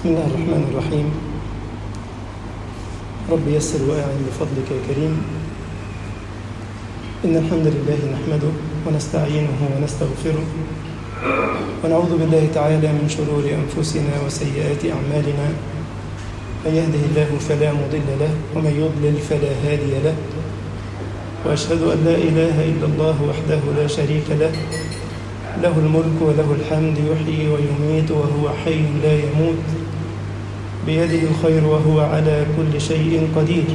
بسم الله الرحمن الرحيم رب يسر وأعن بفضلك يا كريم إن الحمد لله نحمده ونستعينه ونستغفره ونعوذ بالله تعالى من شرور أنفسنا وسيئات أعمالنا من يهده الله فلا مضل له ومن يضلل فلا هادي له وأشهد أن لا إله إلا الله وحده لا شريك له له الملك وله الحمد يحيي ويميت وهو حي لا يموت بيده الخير وهو على كل شيء قدير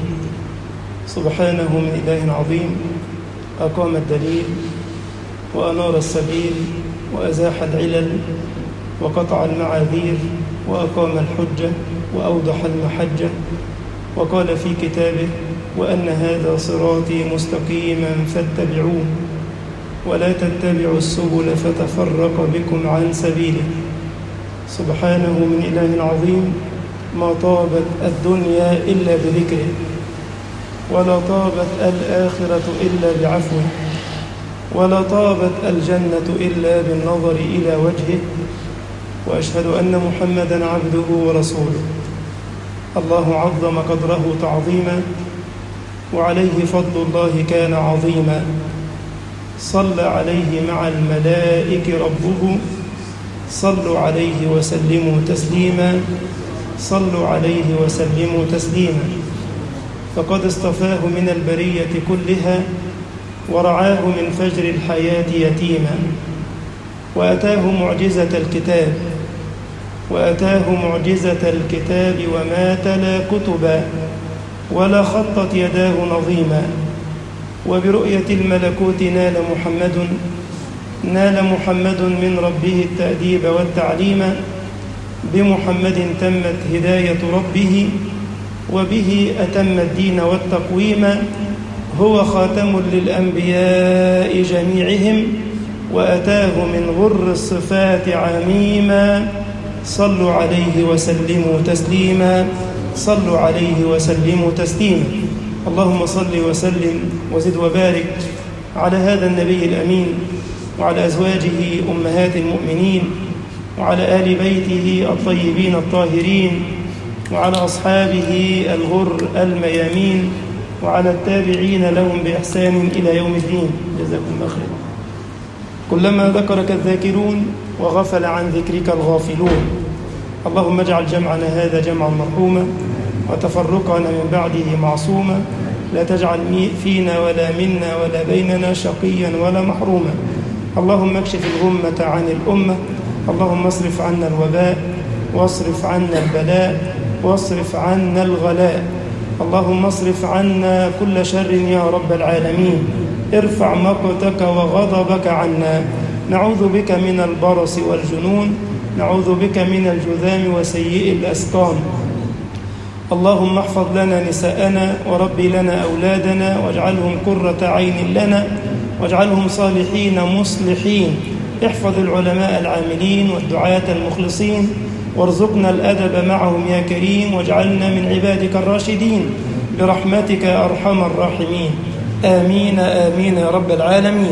سبحانه من إله عظيم أقام الدليل وأنار السبيل وأزاح العلل وقطع المعاذير وأقام الحجة وأوضح المحجة وقال في كتابه وأن هذا صراطي مستقيما فاتبعوه ولا تتبعوا السبل فتفرق بكم عن سبيله سبحانه من إله عظيم ما طابت الدنيا إلا بذكره ولا طابت الآخرة إلا بعفوه ولا طابت الجنة إلا بالنظر إلى وجهه وأشهد أن محمدا عبده ورسوله الله عظم قدره تعظيما وعليه فضل الله كان عظيما صلى عليه مع الملائك ربه صلوا عليه وسلموا تسليما صلوا عليه وسلموا تسليما فقد اصطفاه من البرية كلها ورعاه من فجر الحياة يتيما وأتاه معجزة الكتاب وأتاه معجزة الكتاب وما تلا كتبا ولا خطت يداه نظيما وبرؤية الملكوت نال محمد نال محمد من ربه التأديب والتعليم بمحمد تمت هداية ربه وبه أتم الدين والتقويم هو خاتم للأنبياء جميعهم وأتاه من غر الصفات عميما صلوا عليه وسلموا تسليما صلوا عليه وسلموا تسليما اللهم صل وسلم وزد وبارك على هذا النبي الأمين وعلى أزواجه أمهات المؤمنين وعلى آل بيته الطيبين الطاهرين وعلى أصحابه الغر الميامين وعلى التابعين لهم بإحسان إلى يوم الدين جزاكم الله خيرا كلما ذكرك الذاكرون وغفل عن ذكرك الغافلون اللهم اجعل جمعنا هذا جمعا مرحوما وتفرقنا من بعده معصوما لا تجعل فينا ولا منا ولا بيننا شقيا ولا محروما اللهم اكشف الغمة عن الأمة اللهم اصرف عنا الوباء واصرف عنا البلاء واصرف عنا الغلاء اللهم اصرف عنا كل شر يا رب العالمين ارفع مقتك وغضبك عنا نعوذ بك من البرص والجنون نعوذ بك من الجذام وسيء الأسقام اللهم احفظ لنا نساءنا وربي لنا أولادنا واجعلهم قرة عين لنا واجعلهم صالحين مصلحين احفظ العلماء العاملين والدعاة المخلصين وارزقنا الأدب معهم يا كريم واجعلنا من عبادك الراشدين برحمتك يا أرحم الراحمين آمين آمين يا رب العالمين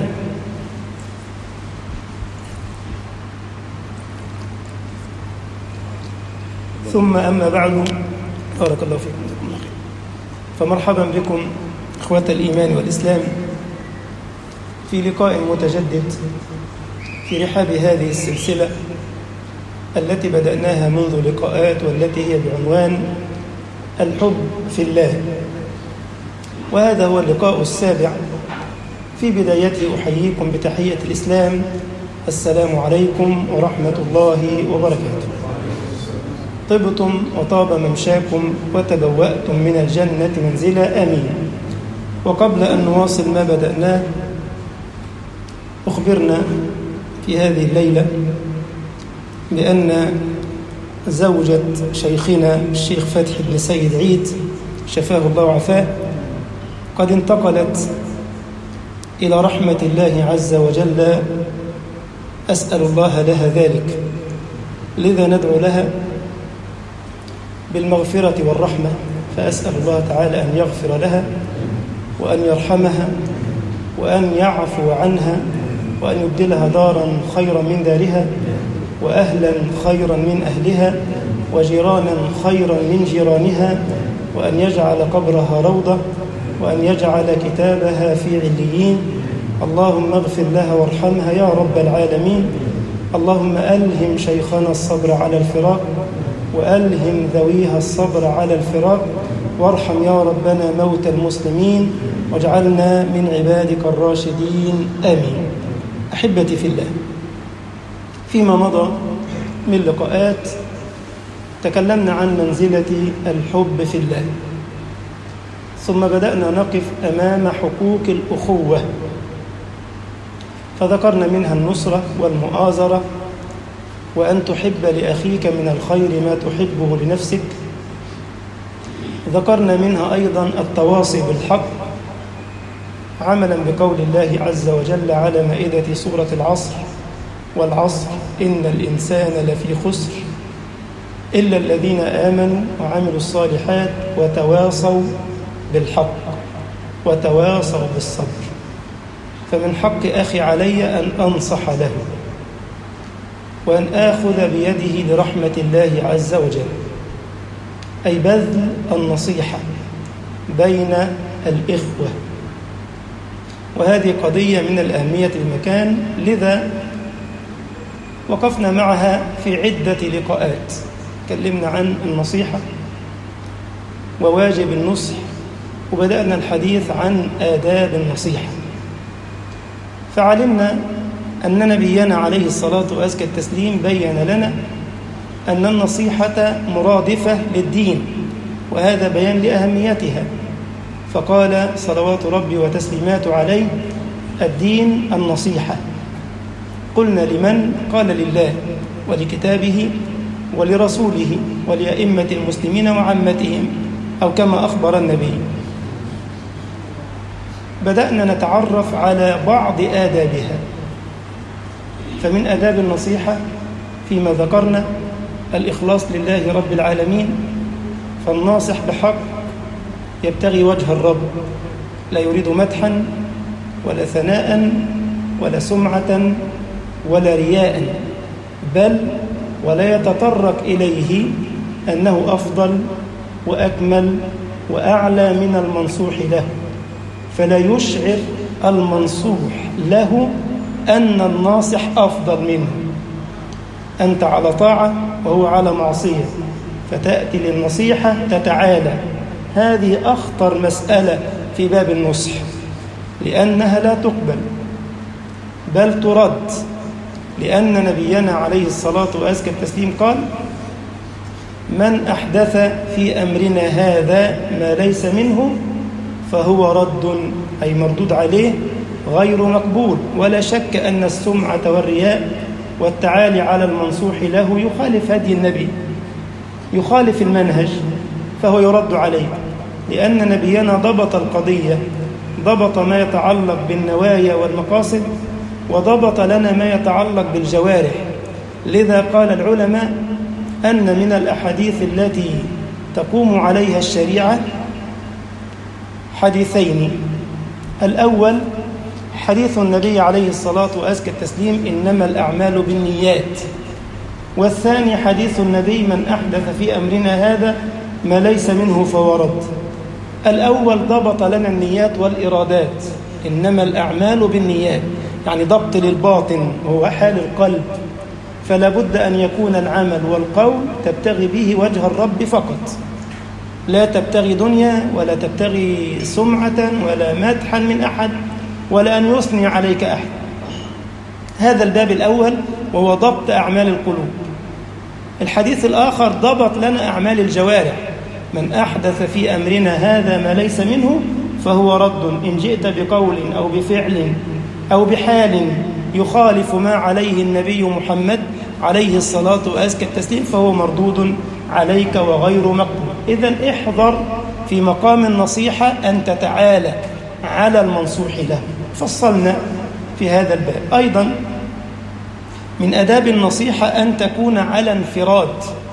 ثم أما بعد بارك الله فيكم جزاكم الله خير فمرحبا بكم إخوة الإيمان والإسلام في لقاء متجدد في رحاب هذه السلسلة التي بدأناها منذ لقاءات والتي هي بعنوان الحب في الله وهذا هو اللقاء السابع في بدايته أحييكم بتحية الإسلام السلام عليكم ورحمة الله وبركاته طبتم وطاب ممشاكم وتبوأتم من الجنة منزلا آمين وقبل أن نواصل ما بدأناه أخبرنا في هذه الليلة بأن زوجة شيخنا الشيخ فتحي بن سيد عيد شفاه الله وعافاه قد انتقلت إلى رحمة الله عز وجل أسأل الله لها ذلك لذا ندعو لها بالمغفرة والرحمة فأسأل الله تعالى أن يغفر لها وأن يرحمها وأن يعفو عنها وأن يبدلها دارا خيرا من دارها وأهلا خيرا من أهلها وجيرانا خيرا من جيرانها وأن يجعل قبرها روضة وأن يجعل كتابها في عليين اللهم اغفر لها وارحمها يا رب العالمين اللهم ألهم شيخنا الصبر على الفراق وألهم ذويها الصبر على الفراق وارحم يا ربنا موت المسلمين واجعلنا من عبادك الراشدين آمين أحبتي في الله فيما مضى من لقاءات تكلمنا عن منزلة الحب في الله ثم بدأنا نقف أمام حقوق الأخوة فذكرنا منها النصرة والمؤازرة وأن تحب لأخيك من الخير ما تحبه لنفسك ذكرنا منها أيضا التواصي بالحق عملا بقول الله عز وجل على مائدة سورة العصر والعصر إن الإنسان لفي خسر إلا الذين آمنوا وعملوا الصالحات وتواصوا بالحق وتواصوا بالصبر فمن حق أخي علي أن أنصح له وأن آخذ بيده لرحمة الله عز وجل أي بذل النصيحة بين الإخوة وهذه قضية من الأهمية المكان لذا وقفنا معها في عدة لقاءات تكلمنا عن النصيحة وواجب النصح وبدأنا الحديث عن آداب النصيحة فعلمنا أن نبينا عليه الصلاة وأزكى التسليم بين لنا أن النصيحة مرادفة للدين وهذا بيان لأهميتها فقال صلوات ربي وتسليمات عليه الدين النصيحة قلنا لمن قال لله ولكتابه ولرسوله ولأئمة المسلمين وعامتهم أو كما أخبر النبي بدأنا نتعرف على بعض آدابها فمن آداب النصيحة فيما ذكرنا الإخلاص لله رب العالمين فالناصح بحق يبتغي وجه الرب لا يريد مدحا ولا ثناء ولا سمعة ولا رياء بل ولا يتطرق إليه أنه أفضل وأكمل وأعلى من المنصوح له فلا يشعر المنصوح له أن الناصح أفضل منه أنت على طاعة وهو على معصية فتأتي للنصيحة تتعالى هذه أخطر مسألة في باب النصح لأنها لا تقبل بل ترد لأن نبينا عليه الصلاة وأزكى التسليم قال من أحدث في أمرنا هذا ما ليس منه فهو رد أي مردود عليه غير مقبول ولا شك أن السمعة والرياء والتعالي على المنصوح له يخالف هدي النبي يخالف المنهج فهو يرد عليه لأن نبينا ضبط القضية ضبط ما يتعلق بالنوايا والمقاصد وضبط لنا ما يتعلق بالجوارح لذا قال العلماء أن من الأحاديث التي تقوم عليها الشريعة حديثين الأول حديث النبي عليه الصلاة وأزكى التسليم إنما الأعمال بالنيات والثاني حديث النبي من أحدث في أمرنا هذا ما ليس منه فورد الأول ضبط لنا النيات والإرادات إنما الأعمال بالنيات يعني ضبط للباطن وهو حال القلب فلا بد أن يكون العمل والقول تبتغي به وجه الرب فقط لا تبتغي دنيا ولا تبتغي سمعة ولا مدحا من أحد ولا أن يثني عليك أحد هذا الباب الأول وهو ضبط أعمال القلوب الحديث الآخر ضبط لنا أعمال الجوارح من أحدث في أمرنا هذا ما ليس منه فهو رد إن جئت بقول أو بفعل أو بحال يخالف ما عليه النبي محمد عليه الصلاة وأزكى التسليم فهو مردود عليك وغير مقبول إذا احذر في مقام النصيحة أن تتعالى على المنصوح له فصلنا في هذا الباب أيضا من أداب النصيحة أن تكون على انفراد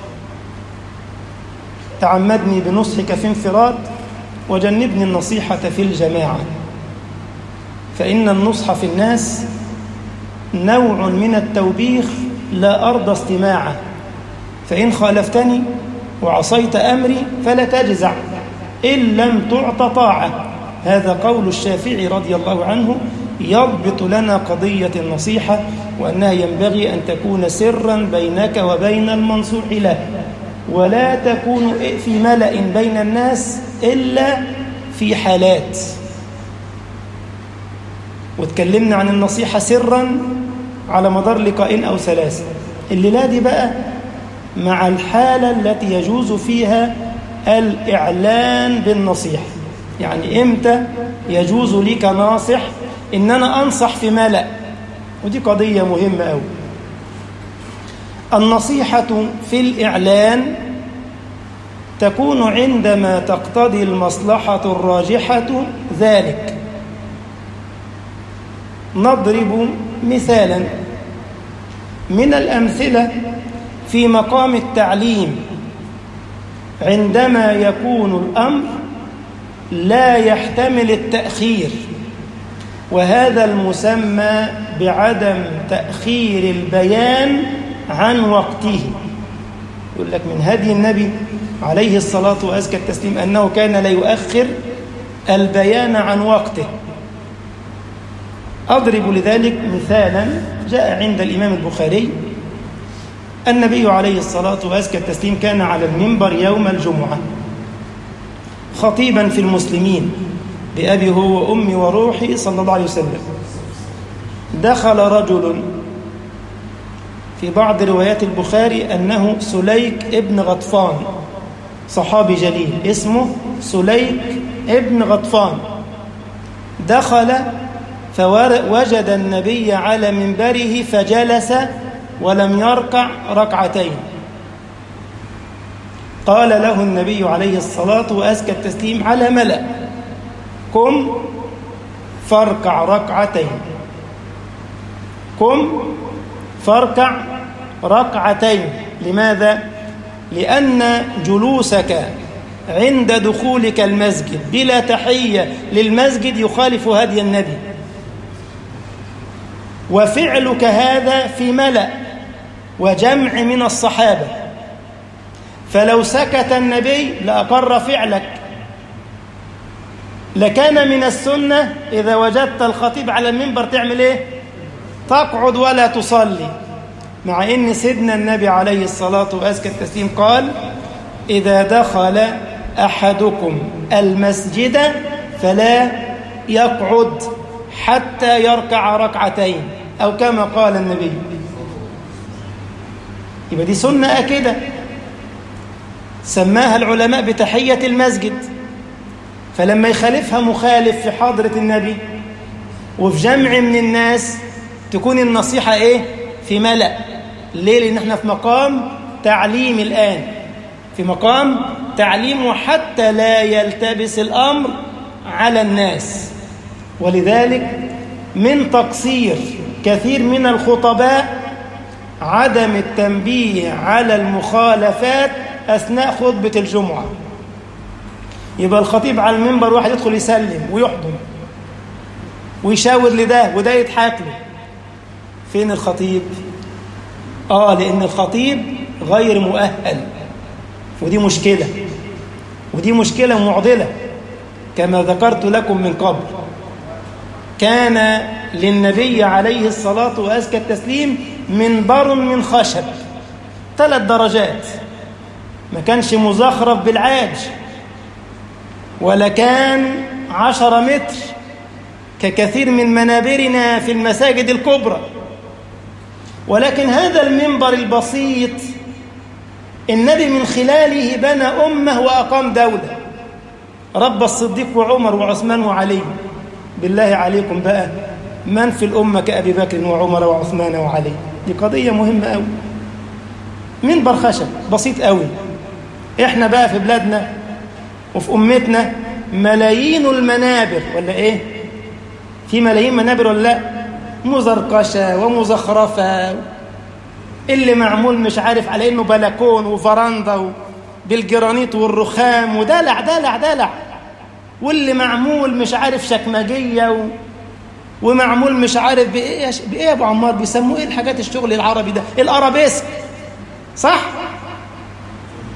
تعمدني بنصحك في انفراد وجنبني النصيحة في الجماعة فإن النصح في الناس نوع من التوبيخ لا أرضى استماعه فإن خالفتني وعصيت أمري فلا تجزع إن لم تعط طاعة هذا قول الشافعي رضي الله عنه يضبط لنا قضية النصيحة وأنها ينبغي أن تكون سرا بينك وبين المنصوح له ولا تكون في ملأ بين الناس إلا في حالات وتكلمنا عن النصيحة سرا على مدار لقاءين أو ثلاثة الليلة دي بقى مع الحالة التي يجوز فيها الإعلان بالنصيحة يعني إمتى يجوز لي كناصح إن أنا أنصح في ملأ ودي قضية مهمة أوي النصيحة في الإعلان تكون عندما تقتضي المصلحة الراجحة ذلك نضرب مثالا من الأمثلة في مقام التعليم عندما يكون الأمر لا يحتمل التأخير وهذا المسمى بعدم تأخير البيان عن وقته يقول لك من هدي النبي عليه الصلاة وأزكى التسليم أنه كان لا يؤخر البيان عن وقته أضرب لذلك مثالا جاء عند الإمام البخاري النبي عليه الصلاة وأزكى التسليم كان على المنبر يوم الجمعة خطيبا في المسلمين بأبي هو وأمي وروحي صلى الله عليه وسلم دخل رجل في بعض روايات البخاري أنه سليك ابن غطفان صحابي جليل اسمه سليك ابن غطفان دخل فوجد النبي على منبره فجلس ولم يركع ركعتين قال له النبي عليه الصلاة وأزكى التسليم على ملأ قم فاركع ركعتين قم فاركع ركعتين لماذا؟ لأن جلوسك عند دخولك المسجد بلا تحية للمسجد يخالف هدي النبي وفعلك هذا في ملأ وجمع من الصحابة فلو سكت النبي لأقر فعلك لكان من السنة إذا وجدت الخطيب على المنبر تعمل إيه؟ تقعد ولا تصلي مع إن سيدنا النبي عليه الصلاة وأزكى التسليم قال إذا دخل أحدكم المسجد فلا يقعد حتى يركع ركعتين أو كما قال النبي يبقى دي سنة أكدة سماها العلماء بتحية المسجد فلما يخالفها مخالف في حضرة النبي وفي جمع من الناس تكون النصيحة إيه؟ في ملأ ليه؟ لأن احنا في مقام تعليم الآن في مقام تعليم وحتى لا يلتبس الأمر على الناس ولذلك من تقصير كثير من الخطباء عدم التنبيه على المخالفات أثناء خطبة الجمعة يبقى الخطيب على المنبر واحد يدخل يسلم ويحضن ويشاور لده وده يضحك له فين الخطيب آه لأن الخطيب غير مؤهل ودي مشكلة ودي مشكلة معضلة كما ذكرت لكم من قبل كان للنبي عليه الصلاة وأزكى التسليم منبر من خشب ثلاث درجات ما كانش مزخرف بالعاج ولا كان عشر متر ككثير من منابرنا في المساجد الكبرى ولكن هذا المنبر البسيط النبي من خلاله بنى أمة وأقام دولة رب الصديق وعمر وعثمان وعلي بالله عليكم بقى من في الأمة كأبي بكر وعمر وعثمان وعلي دي قضية مهمة أوي منبر خشب بسيط أوي إحنا بقى في بلادنا وفي أمتنا ملايين المنابر ولا إيه في ملايين منابر ولا لا مزرقشة ومزخرفة اللي معمول مش عارف على إنه بلكون وفرندا بالجرانيت والرخام ودلع دلع دلع واللي معمول مش عارف شكمجية و... ومعمول مش عارف بإيه بإيه يا أبو عمار بيسموه إيه الحاجات الشغل العربي ده الأرابيسك صح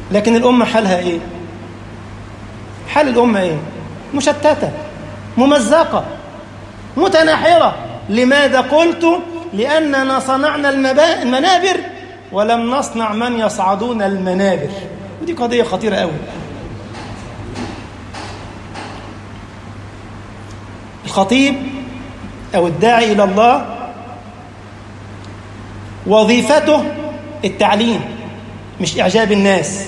لكن الأمة حالها إيه حال الأمة إيه مشتتة ممزقة متناحرة لماذا قلت لأننا صنعنا المنابر ولم نصنع من يصعدون المنابر ودي قضية خطيرة قوي الخطيب أو الداعي إلى الله وظيفته التعليم مش إعجاب الناس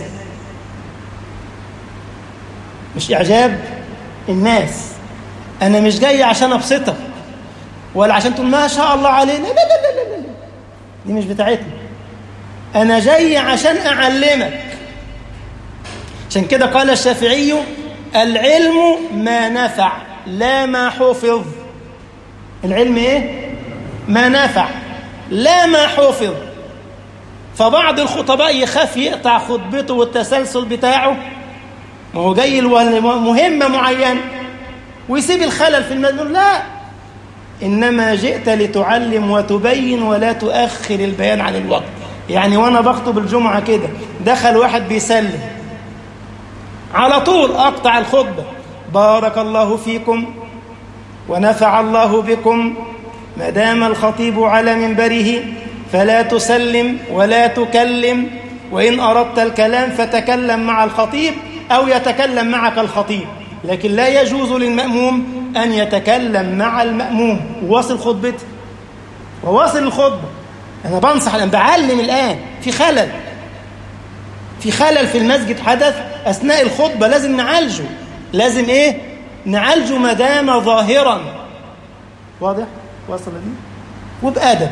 مش إعجاب الناس أنا مش جاي عشان أبسطك ولا عشان تقول ما شاء الله علينا لا لا لا لا لا دي مش بتاعتنا أنا جاي عشان أعلمك عشان كده قال الشافعي العلم ما نفع لا ما حفظ العلم إيه؟ ما نفع لا ما حفظ فبعض الخطباء يخاف يقطع خطبته والتسلسل بتاعه ما هو جاي مهمة معينة ويسيب الخلل في المدن لا إنما جئت لتعلم وتبين ولا تؤخر البيان عن الوقت يعني وأنا بخطب الجمعة كده دخل واحد بيسلم على طول أقطع الخطبة بارك الله فيكم ونفع الله بكم ما دام الخطيب على منبره فلا تسلم ولا تكلم وإن أردت الكلام فتكلم مع الخطيب أو يتكلم معك الخطيب لكن لا يجوز للمأموم أن يتكلم مع المأموم وواصل خطبته وواصل الخطبة أنا بنصح الآن بعلم الآن في خلل في خلل في المسجد حدث أثناء الخطبة لازم نعالجه لازم إيه نعالجه ما دام ظاهرا واضح وصل دي وبأدب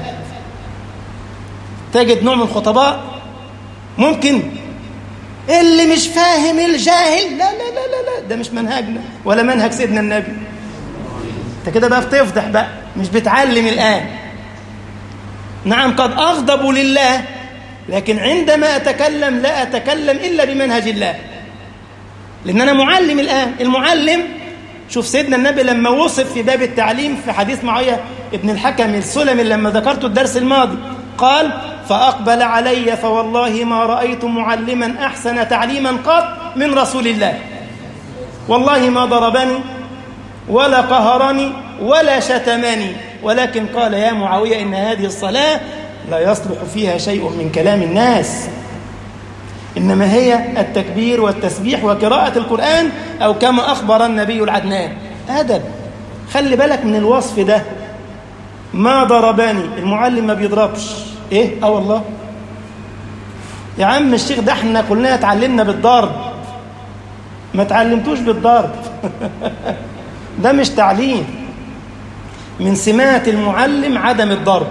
تجد نوع من الخطباء ممكن اللي مش فاهم الجاهل لا لا لا لا, لا ده مش منهجنا ولا منهج سيدنا النبي انت كده بقى بتفضح بقى مش بتعلم الآن نعم قد أغضب لله لكن عندما أتكلم لا أتكلم إلا بمنهج الله لأن أنا معلم الآن المعلم شوف سيدنا النبي لما وصف في باب التعليم في حديث معاوية ابن الحكم السلمي لما ذكرته الدرس الماضي قال فأقبل علي فوالله ما رأيت معلما أحسن تعليما قط من رسول الله والله ما ضربني ولا قهرني ولا شتمني ولكن قال يا معاوية إن هذه الصلاة لا يصلح فيها شيء من كلام الناس إنما هي التكبير والتسبيح وقراءة القرآن أو كما أخبر النبي العدنان أدب خلي بالك من الوصف ده ما ضربني المعلم ما بيضربش إيه؟ آه والله يا عم الشيخ ده احنا كلنا اتعلمنا بالضرب ما اتعلمتوش بالضرب ده مش تعليم من سمات المعلم عدم الضرب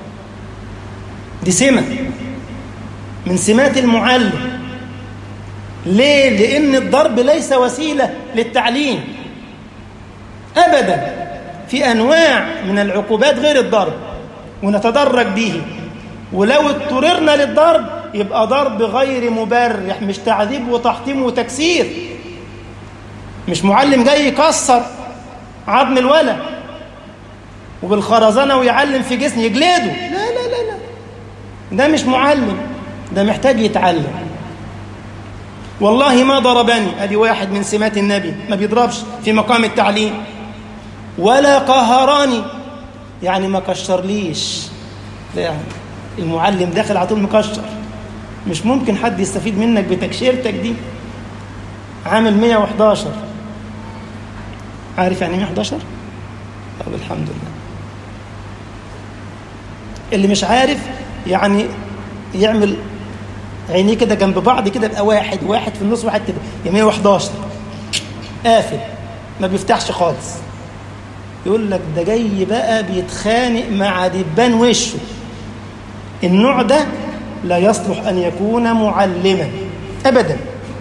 دي سمة من سمات المعلم ليه؟ لأن الضرب ليس وسيلة للتعليم أبدا في أنواع من العقوبات غير الضرب ونتدرج به ولو اضطررنا للضرب يبقى ضرب غير مبرح مش تعذيب وتحطيم وتكسير مش معلم جاي يكسر عظم الولد وبالخرزانة ويعلم في جسم يجلده لا لا لا لا ده مش معلم ده محتاج يتعلم والله ما ضربني ادي واحد من سمات النبي ما بيضربش في مقام التعليم ولا قهرني يعني ما كشرليش لا يعني المعلم داخل على طول مكشر مش ممكن حد يستفيد منك بتكشيرتك دي عامل 111 عارف يعني 111 طب الحمد لله اللي مش عارف يعني يعمل عينيه كده جنب بعض كده يبقى واحد واحد في النص واحد كده يبقى 111 قافل ما بيفتحش خالص يقول لك ده جاي بقى بيتخانق مع دبان وشه النوع ده لا يصلح ان يكون معلما ابدا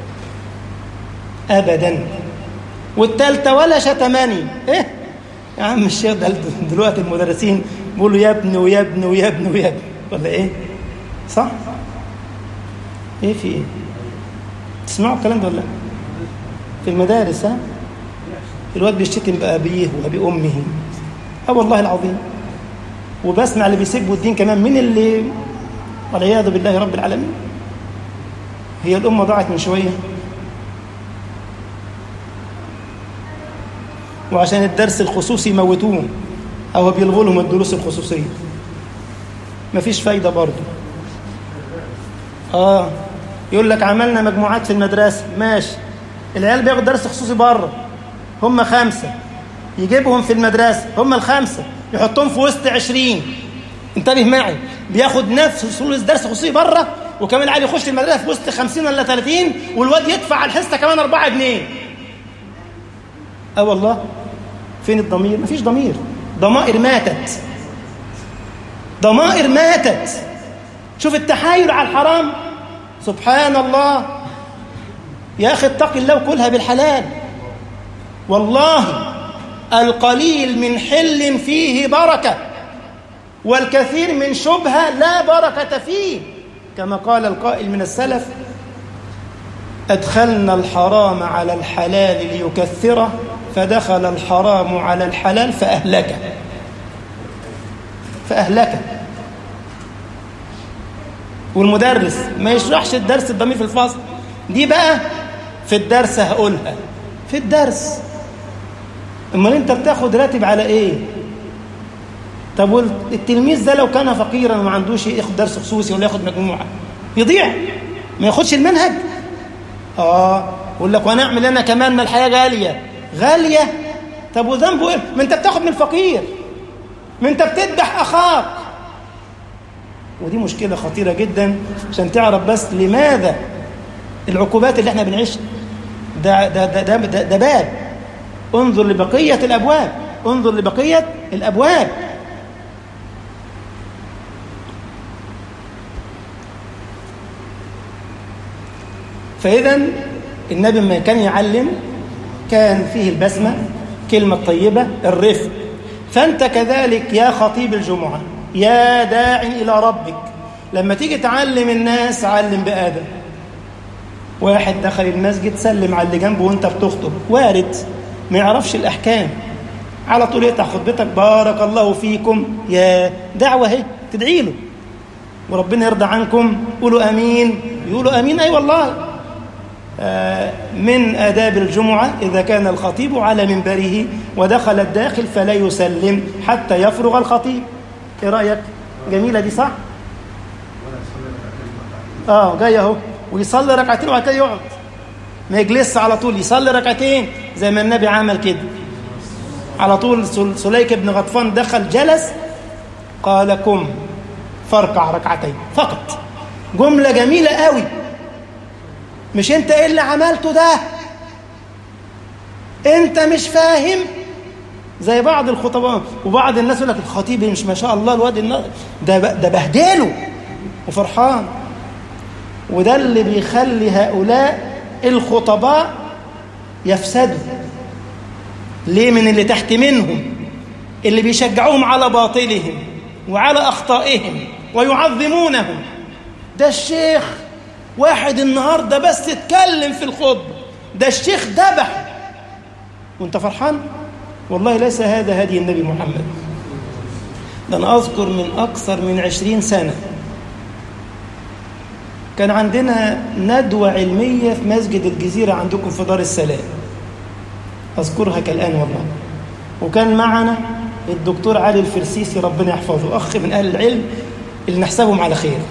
ابدا والثالثه ولا شتماني ايه يا عم الشيخ ده دلوقتي المدرسين بيقولوا يا ابني ويا ابني ويا ابني ويا ابني ولا ايه صح ايه في ايه تسمعوا الكلام ده ولا في المدارس ها الواد بيشتم بأبيه وأبي أمه اه والله العظيم وبسمع اللي بيسبوا الدين كمان من اللي والعياذ بالله رب العالمين هي الأمة ضاعت من شوية وعشان الدرس الخصوصي موتوه أو بيلغوا لهم الدروس الخصوصية مفيش فايدة برضه آه يقول لك عملنا مجموعات في المدرسة ماشي العيال بياخد درس خصوصي بره هم خمسة يجيبهم في المدرسة هم الخمسة يحطهم في وسط عشرين انتبه معي بياخد نفس درس خصوصي بره وكمان عادي يخش المدرسة في وسط 50 ولا 30 والواد يدفع على الحصة كمان 4 جنيه اه والله فين الضمير مفيش ضمير ضمائر ماتت ضمائر ماتت شوف التحايل على الحرام سبحان الله يا أخي اتق الله وكلها بالحلال والله القليل من حل فيه بركة والكثير من شبهة لا بركة فيه كما قال القائل من السلف أدخلنا الحرام على الحلال ليكثره فدخل الحرام على الحلال فأهلكه فأهلكه والمدرس ما يشرحش الدرس الضمير في الفصل دي بقى في الدرس هقولها في الدرس امال انت بتاخد راتب على ايه طب والتلميذ ده لو كان فقيرا وما عندوش ياخد درس خصوصي ولا ياخد مجموعه يضيع ما ياخدش المنهج اه يقول لك وانا اعمل انا كمان ما الحياه غاليه غاليه طب وذنبه ايه ما انت بتاخد من الفقير ما انت بتذبح اخاك ودي مشكله خطيره جدا عشان تعرف بس لماذا العقوبات اللي احنا بنعيشها ده ده ده ده, ده, ده باب انظر لبقيه الابواب انظر لبقيه الابواب فإذا النبي لما كان يعلم كان فيه البسمة كلمة طيبة الرفق فأنت كذلك يا خطيب الجمعة يا داع إلى ربك لما تيجي تعلم الناس علم بآدب واحد دخل المسجد سلم على اللي جنبه وانت بتخطب وارد ما يعرفش الأحكام على طول يقطع خطبتك بارك الله فيكم يا دعوة اهي تدعي له وربنا يرضى عنكم قولوا أمين يقولوا أمين أي أيوة والله من آداب الجمعة إذا كان الخطيب على منبره ودخل الداخل فلا يسلم حتى يفرغ الخطيب إيه رأيك؟ جميلة دي صح؟ آه جاي أهو ويصلي ركعتين وبعد كده يقعد ما يجلسش على طول يصلي ركعتين زي ما النبي عمل كده على طول سليك بن غطفان دخل جلس قال قم فاركع ركعتين فقط جملة جميلة قوي مش انت ايه اللي عملته ده انت مش فاهم زي بعض الخطباء وبعض الناس يقول لك الخطيب مش ما شاء الله الواد ده ده بهدله وفرحان وده اللي بيخلي هؤلاء الخطباء يفسدوا ليه من اللي تحت منهم اللي بيشجعوهم على باطلهم وعلى اخطائهم ويعظمونهم ده الشيخ واحد النهارده بس اتكلم في الخطبه ده الشيخ ذبح وانت فرحان والله ليس هذا هدي النبي محمد ده انا اذكر من اكثر من عشرين سنه كان عندنا ندوة علمية في مسجد الجزيرة عندكم في دار السلام أذكرها كالآن والله وكان معنا الدكتور علي الفرسيسي ربنا يحفظه أخ من أهل العلم اللي نحسبهم على خير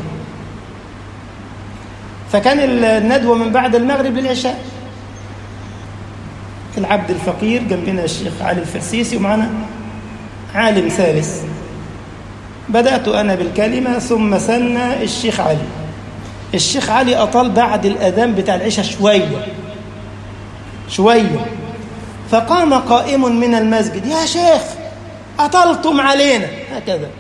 فكان الندوة من بعد المغرب للعشاء العبد الفقير جنبنا الشيخ علي الفرسيسي ومعنا عالم ثالث بدأت أنا بالكلمة ثم ثنى الشيخ علي الشيخ علي أطال بعد الأذان بتاع العشاء شوية شوية فقام قائم من المسجد يا شيخ أطلتم علينا هكذا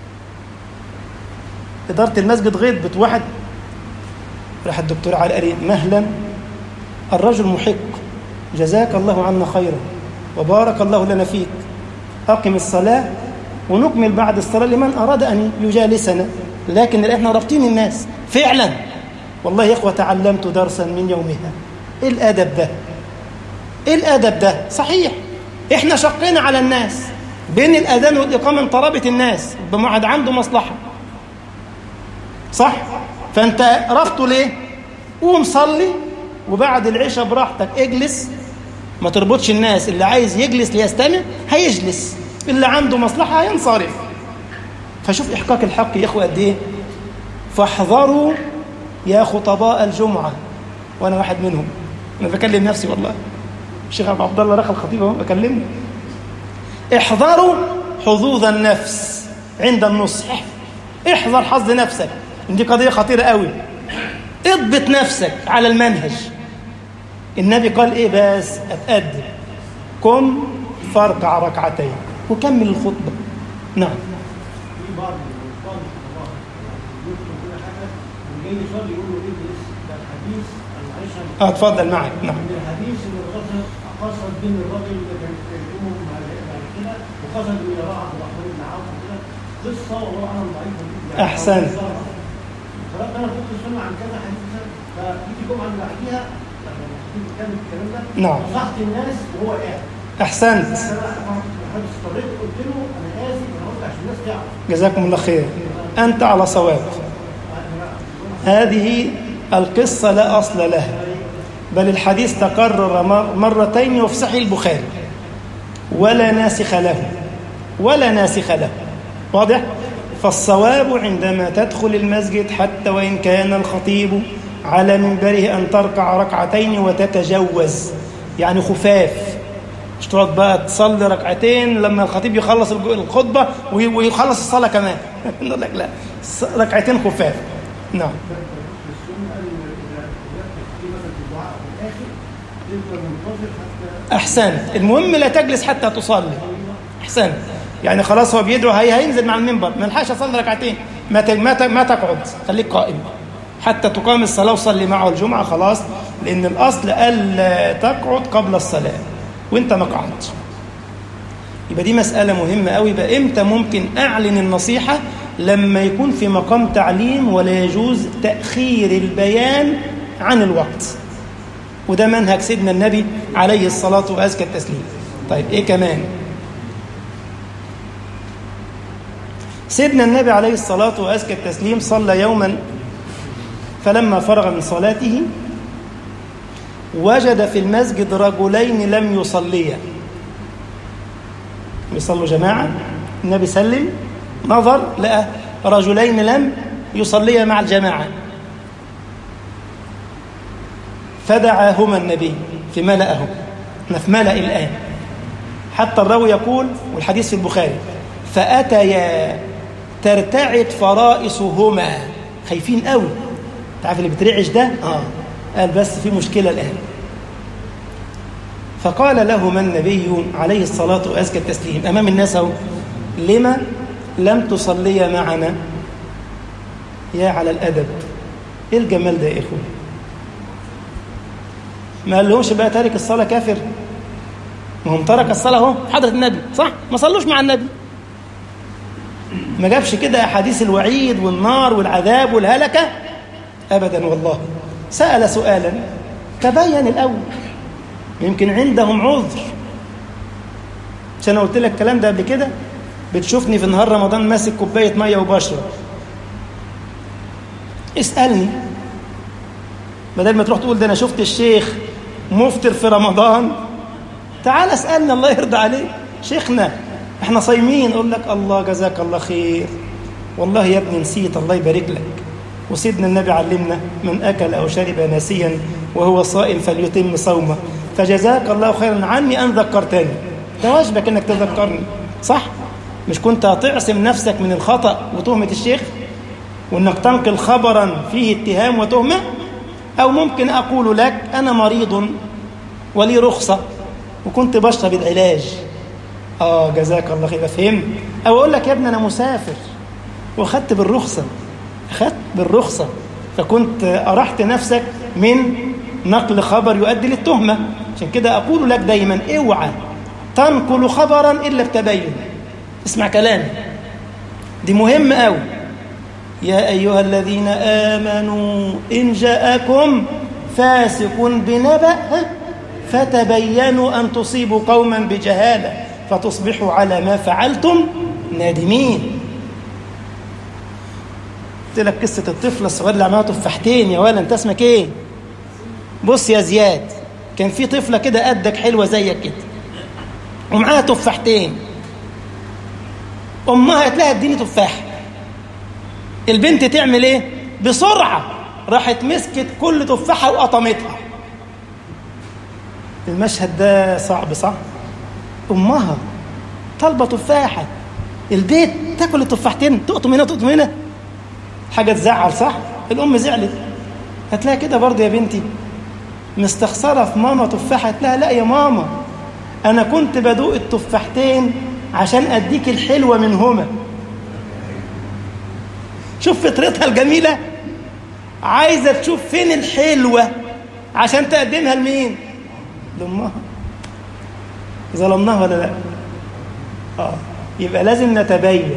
إدارة المسجد غضبت واحد راح الدكتور علي قال مهلا الرجل محق جزاك الله عنا خيرا وبارك الله لنا فيك أقم الصلاة ونكمل بعد الصلاة لمن أراد أن يجالسنا لكن احنا رابطين الناس فعلا والله يا اخوه تعلمت درسا من يومها ايه الادب ده ايه الادب ده صحيح احنا شقينا على الناس بين الاذان والاقامه انطربت الناس ربما واحد عنده مصلحه صح فانت ربطه ليه قوم صلي وبعد العشاء براحتك اجلس ما تربطش الناس اللي عايز يجلس ليستمع هيجلس اللي عنده مصلحة هينصرف فشوف إحقاق الحق يا إخوة قد إيه فاحذروا يا خطباء الجمعة وأنا واحد منهم أنا بكلم نفسي والله الشيخ أبو عبد الله رخى الخطيب اهو بكلمني احذروا حظوظ النفس عند النصح احذر حظ نفسك دي قضية خطيرة قوي اضبط نفسك على المنهج النبي قال ايه بس اتقدم قم فاركع ركعتين وكمل الخطبة نعم في بعض بعض الخطباء يكتب كل حاجه وجاي يصلي يقول له اجلس ده الحديث العشاء اه اتفضل معك نعم من الحديث اللي قصد قصد بين الراجل اللي كان يكلمهم بعد كده وقصد الى راى عبد الرحمن بن عوف وكده قصه والله اعلم ضعيفه جدا أحسنت. خلاص انا كنت سمع عن كذا حديث كذا، فيجي الجمعه اللي بعديها لما تيجي تتكلم الكلام ده نعم. نصحت الناس وهو قاعد احسنت انا بحب اضطريت قلت له انا اسف انا قلت عشان الناس تعرف جزاكم الله خير انت على صواب هذه القصة لا أصل لها بل الحديث تكرر مر- مرتين وفي صحيح البخاري ولا ناسخ له ولا ناسخ له واضح؟ فالصواب عندما تدخل المسجد حتى وإن كان الخطيب على منبره أن تركع ركعتين وتتجوز يعني خفاف مش تقعد بقى تصلي ركعتين لما الخطيب يخلص الج- الخطبة وي- ويخلص الصلاة كمان نقول لك لا ص- ركعتين خفاف نعم السنه قال اذا اذا في مثلا في الدعاء في الاخر تفضل منتظر حتى أحسنت المهم لا تجلس حتى تصلي أحسنت يعني خلاص هو بيدعو هي هينزل مع المنبر ما لحقش أصلي ركعتين ما ت- ما ت- ما تقعد خليك قائم حتى تقام الصلاة وصلي معه الجمعة خلاص لأن الأصل ألا تقعد قبل الصلاة وأنت ما قعدتش يبقى دي مسألة مهمة قوي يبقى إمتى ممكن أعلن النصيحة لما يكون في مقام تعليم ولا يجوز تأخير البيان عن الوقت وده منهج سيدنا النبي عليه الصلاة وأزكى التسليم طيب إيه كمان سيدنا النبي عليه الصلاة وأزكى التسليم صلى يوما فلما فرغ من صلاته وجد في المسجد رجلين لم يصليا يصلوا جماعة النبي سلم نظر لقى رجلين لم يصليا مع الجماعة فدعاهما النبي في ملأه احنا في ملأ الآن حتى الراوي يقول والحديث في البخاري فأتيا ترتعد فرائصهما خايفين قوي تعرف اللي بترعش ده اه قال بس في مشكلة الآن فقال لهما النبي عليه الصلاة وأزكى التسليم أمام الناس أهو لما لم تصليا معنا يا على الأدب إيه الجمال ده يا إخوة ما قال لهمش بقى تارك الصلاة كافر ما هم ترك الصلاة اهو حضرة النبي صح ما صلوش مع النبي ما جابش كده أحاديث الوعيد والنار والعذاب والهلكة أبدا والله سأل سؤالا تبين الأول يمكن عندهم عذر عشان أنا قلت لك الكلام ده قبل كده بتشوفني في نهار رمضان ماسك كوباية مية وبشرب اسألني بدل ما تروح تقول ده أنا شفت الشيخ مفطر في رمضان تعال اسألنا الله يرضى عليك شيخنا احنا صايمين اقول لك الله جزاك الله خير والله يا ابني نسيت الله يبارك لك وسيدنا النبي علمنا من أكل أو شرب ناسيا وهو صائم فليتم صومه فجزاك الله خيرا عني أن ذكرتني ده واجبك أنك تذكرني صح؟ مش كنت هتعصم نفسك من الخطأ وتهمة الشيخ وأنك تنقل خبرا فيه اتهام وتهمة أو ممكن أقول لك أنا مريض ولي رخصة وكنت بشرب العلاج آه جزاك الله خير فهم أو أقول لك يا ابني أنا مسافر وأخدت بالرخصة أخدت بالرخصة فكنت أرحت نفسك من نقل خبر يؤدي للتهمة عشان كده أقول لك دايما اوعى تنقل خبرا إلا بتبين اسمع كلامي دي مهمة أوي يا أيها الذين آمنوا إن جاءكم فاسق بنبأ فتبينوا أن تصيبوا قوما بجهالة فتصبحوا على ما فعلتم نادمين قلت لك قصة الطفلة الصغيرة اللي عملها تفاحتين يا ولا انت اسمك ايه؟ بص يا زياد كان في طفلة كده قدك حلوة زيك كده ومعاها تفاحتين أمها قالت لها اديني تفاح البنت تعمل ايه بسرعة راحت مسكت كل تفاحة وقطمتها المشهد ده صعب صح أمها طالبة تفاحة البيت تاكل التفاحتين تقطم هنا تقطم هنا حاجة تزعل صح الأم زعلت هتلاقي كده برضه يا بنتي مستخسرة في ماما تفاحة لها لا يا ماما أنا كنت بدوق التفاحتين عشان أديك الحلوة منهما شوف فطرتها الجميلة عايزة تشوف فين الحلوة عشان تقدمها لمين لأمها ظلمناها ولا لا آه. يبقى لازم نتبين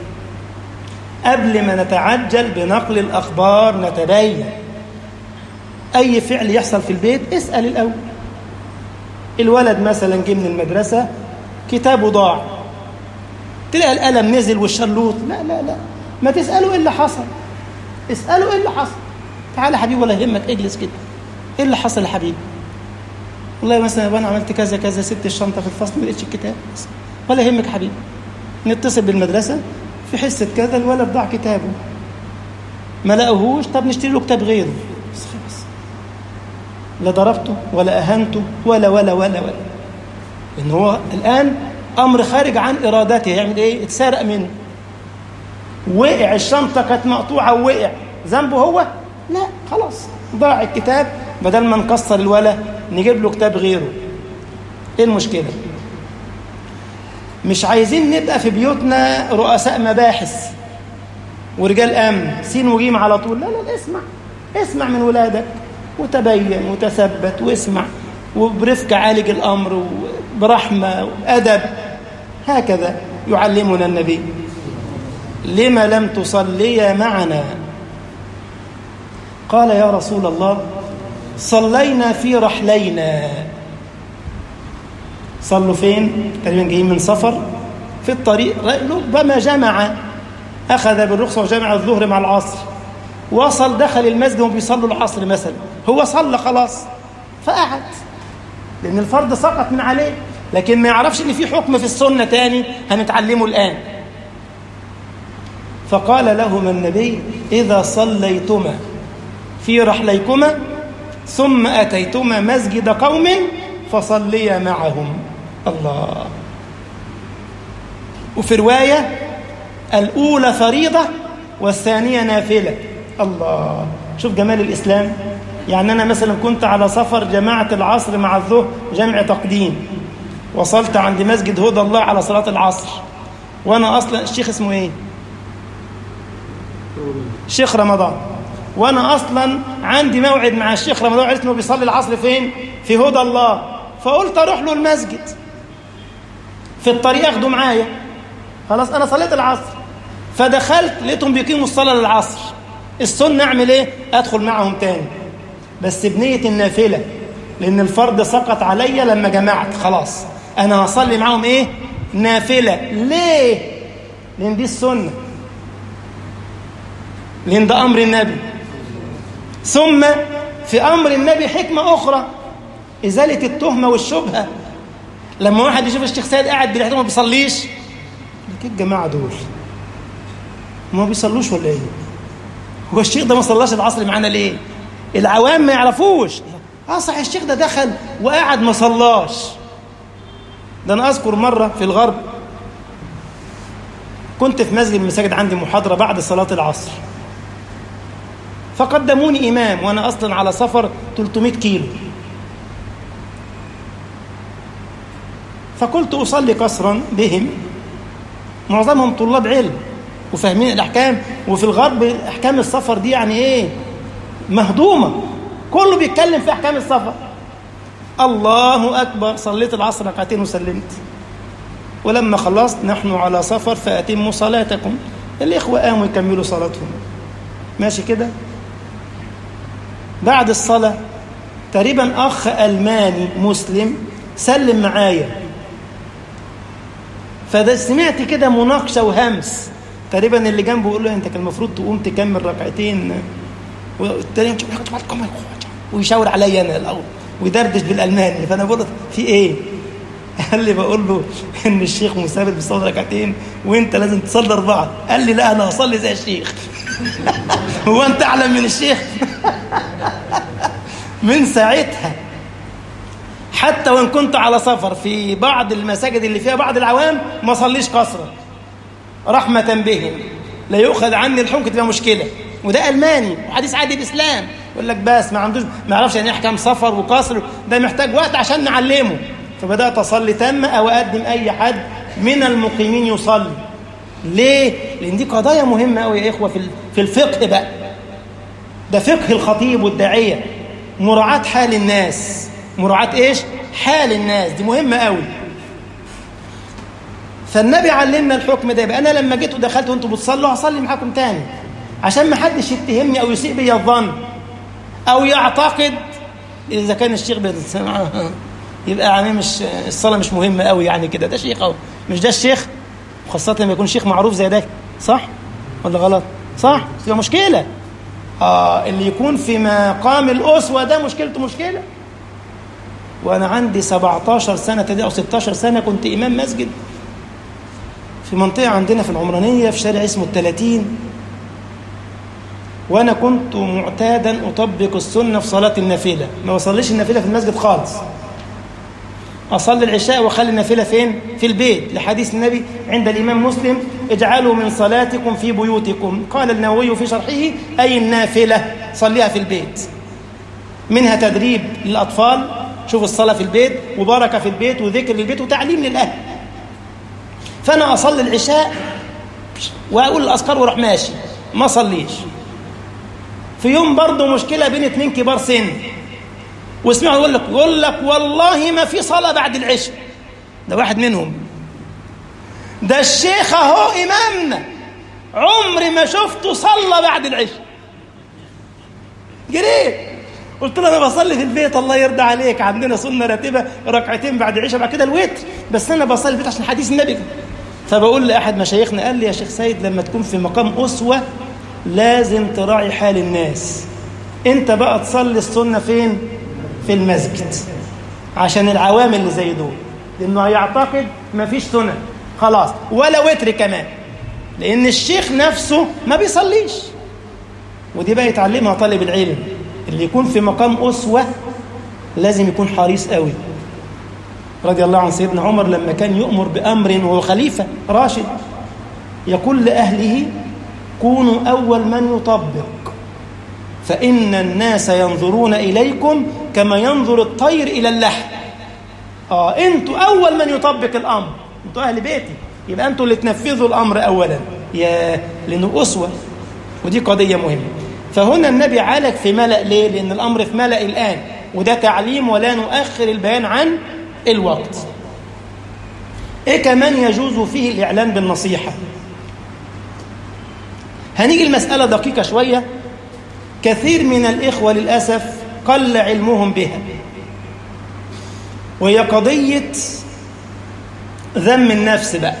قبل ما نتعجل بنقل الأخبار نتبين أي فعل يحصل في البيت اسأل الأول الولد مثلا جه من المدرسة كتابه ضاع تلاقي القلم نزل والشلوط لا لا لا ما تسأله إيه اللي حصل اسأله إيه اللي حصل تعالى يا حبيبي ولا يهمك اجلس كده إيه اللي حصل يا حبيبي والله مثلا وانا عملت كذا كذا سبت الشنطة في الفصل ما لقيتش الكتاب ولا يهمك يا حبيبي نتصل بالمدرسة في حصة كذا الولد ضاع كتابه ما لقوهوش طب نشتري له كتاب غيره بس خلاص لا ضربته ولا أهنته ولا ولا ولا ولا إن هو الآن أمر خارج عن إرادته يعمل إيه؟ اتسرق منه وقع الشنطة كانت مقطوعة ووقع ذنبه هو؟ لا خلاص ضاع الكتاب بدل ما نكسر الولا نجيب له كتاب غيره ايه المشكلة مش عايزين نبقى في بيوتنا رؤساء مباحث ورجال امن سين وجيم على طول لا لا اسمع اسمع من ولادك وتبين وتثبت واسمع وبرفق عالج الامر وبرحمه وادب هكذا يعلمنا النبي لما لم تصلي معنا قال يا رسول الله صلينا في رحلينا صلوا فين تقريبا جايين من سفر في الطريق ربما جمع أخذ بالرخصة وجمع الظهر مع العصر وصل دخل المسجد وهم بيصلوا العصر مثلا هو صلى خلاص فقعد لأن الفرض سقط من عليه لكن ما يعرفش إن في حكم في السنة تاني هنتعلمه الآن فقال لهما النبي إذا صليتما في رحليكما ثم أتيتما مسجد قوم فصليا معهم الله وفي رواية الأولى فريضة والثانية نافلة الله شوف جمال الإسلام يعني أنا مثلا كنت على سفر جماعة العصر مع الظهر جمع تقديم وصلت عند مسجد هدى الله على صلاة العصر وأنا أصلا الشيخ اسمه إيه شيخ رمضان وانا اصلا عندي موعد مع الشيخ رمضان عرفت انه بيصلي العصر فين في هدى الله فقلت اروح له المسجد في الطريق اخده معايا خلاص انا صليت العصر فدخلت لقيتهم بيقيموا الصلاه للعصر السنه اعمل ايه ادخل معهم تاني بس بنيه النافله لان الفرض سقط عليا لما جمعت خلاص انا هصلي معاهم ايه نافله ليه لان دي السنه لان ده امر النبي ثم في امر النبي حكمه اخرى ازاله التهمه والشبهه لما واحد يشوف الشيخ سيد قاعد بيحتمل ما بيصليش لك الجماعه دول ما بيصلوش ولا ايه هو الشيخ ده ما صلاش العصر معانا ليه العوام ما يعرفوش اه صح الشيخ ده دخل وقعد ما صلاش ده انا اذكر مره في الغرب كنت في مسجد من المساجد عندي محاضره بعد صلاه العصر فقدموني إمام وأنا أصلا على سفر 300 كيلو فقلت أصلي قصرا بهم معظمهم طلاب علم وفاهمين الأحكام وفي الغرب أحكام السفر دي يعني إيه مهضومة كله بيتكلم في أحكام السفر الله أكبر صليت العصر ركعتين وسلمت ولما خلصت نحن على سفر فأتموا صلاتكم الإخوة قاموا يكملوا صلاتهم ماشي كده بعد الصلاة تقريبا أخ ألماني مسلم سلم معايا فده سمعت كده مناقشة وهمس تقريبا اللي جنبه يقول له أنت كان المفروض تقوم تكمل ركعتين والتاني ويشاور عليا انا الاول ويدردش بالالماني فانا بقول له في ايه قال لي بقول له ان الشيخ مثابت بيصلي ركعتين وانت لازم تصلي اربعه قال لي لا انا هصلي زي الشيخ هو انت اعلم من الشيخ من ساعتها حتى وان كنت على سفر في بعض المساجد اللي فيها بعض العوام ما صليش قصرا رحمة بهم لا يؤخذ عني الحكم تبقى مشكلة وده ألماني وحديث عادي الإسلام يقول لك بس ما عندوش ما يعرفش يعني احكام سفر وقصر ده محتاج وقت عشان نعلمه فبدأت أصلي تم أو أقدم أي حد من المقيمين يصلي ليه؟ لأن دي قضايا مهمة أوي يا إخوة في في الفقه بقى ده فقه الخطيب والداعية مراعاة حال الناس مراعاة إيش؟ حال الناس دي مهمة أوي فالنبي علمنا الحكم ده يبقى أنا لما جيت ودخلت وأنتوا بتصلوا هصلي معاكم تاني عشان ما حدش يتهمني أو يسيء بي الظن أو يعتقد إذا كان الشيخ بيتسمع يبقى يعني مش الصلاة مش مهمة قوي يعني كده ده شيخ أهو مش ده الشيخ وخاصة لما يكون شيخ معروف زي ده صح ولا غلط صح تبقى مشكلة آه اللي يكون في مقام الأسوة ده مشكلته مشكلة وأنا عندي 17 سنة تدي أو 16 سنة كنت إمام مسجد في منطقة عندنا في العمرانية في شارع اسمه التلاتين وأنا كنت معتادا أطبق السنة في صلاة النافلة ما بصليش النافلة في المسجد خالص أصلي العشاء وأخلي النافلة فين؟ في البيت لحديث النبي عند الإمام مسلم اجعلوا من صلاتكم في بيوتكم قال النووي في شرحه أي النافلة صليها في البيت منها تدريب للأطفال شوف الصلاة في البيت وبركة في البيت وذكر للبيت وتعليم للأهل فأنا أصلي العشاء وأقول الأذكار وأروح ماشي ما صليش في يوم برضه مشكلة بين اتنين كبار سن واسمعوا يقول لك يقول لك والله ما في صلاة بعد العشاء ده واحد منهم ده الشيخ اهو إمامنا عمري ما شفته صلى بعد العشاء جريت قلت له انا بصلي في البيت الله يرضى عليك عندنا سنه راتبه ركعتين بعد العشاء بعد كده الوتر بس انا بصلي البيت عشان حديث النبي فبقول لاحد مشايخنا قال لي يا شيخ سيد لما تكون في مقام اسوه لازم تراعي حال الناس انت بقى تصلي السنه فين في المسجد عشان العوامل اللي زي دول لانه هيعتقد ما فيش سنن خلاص ولا وتر كمان لان الشيخ نفسه ما بيصليش ودي بقى يتعلمها طالب العلم اللي يكون في مقام أسوة لازم يكون حريص قوي رضي الله عن سيدنا عمر لما كان يؤمر بأمر وهو خليفة راشد يقول لأهله كونوا أول من يطبق فإن الناس ينظرون إليكم كما ينظر الطير إلى اللحم آه أنتوا أول من يطبق الأمر أنتوا أهل بيتي يبقى أنتوا اللي تنفذوا الأمر أولا يا لأنه أسوة ودي قضية مهمة فهنا النبي عالج في ملأ ليه؟ لأن الأمر في ملأ الآن وده تعليم ولا نؤخر البيان عن الوقت إيه كمان يجوز فيه الإعلان بالنصيحة هنيجي المسألة دقيقة شوية كثير من الإخوة للأسف قل علمهم بها وهي قضية ذم النفس بقى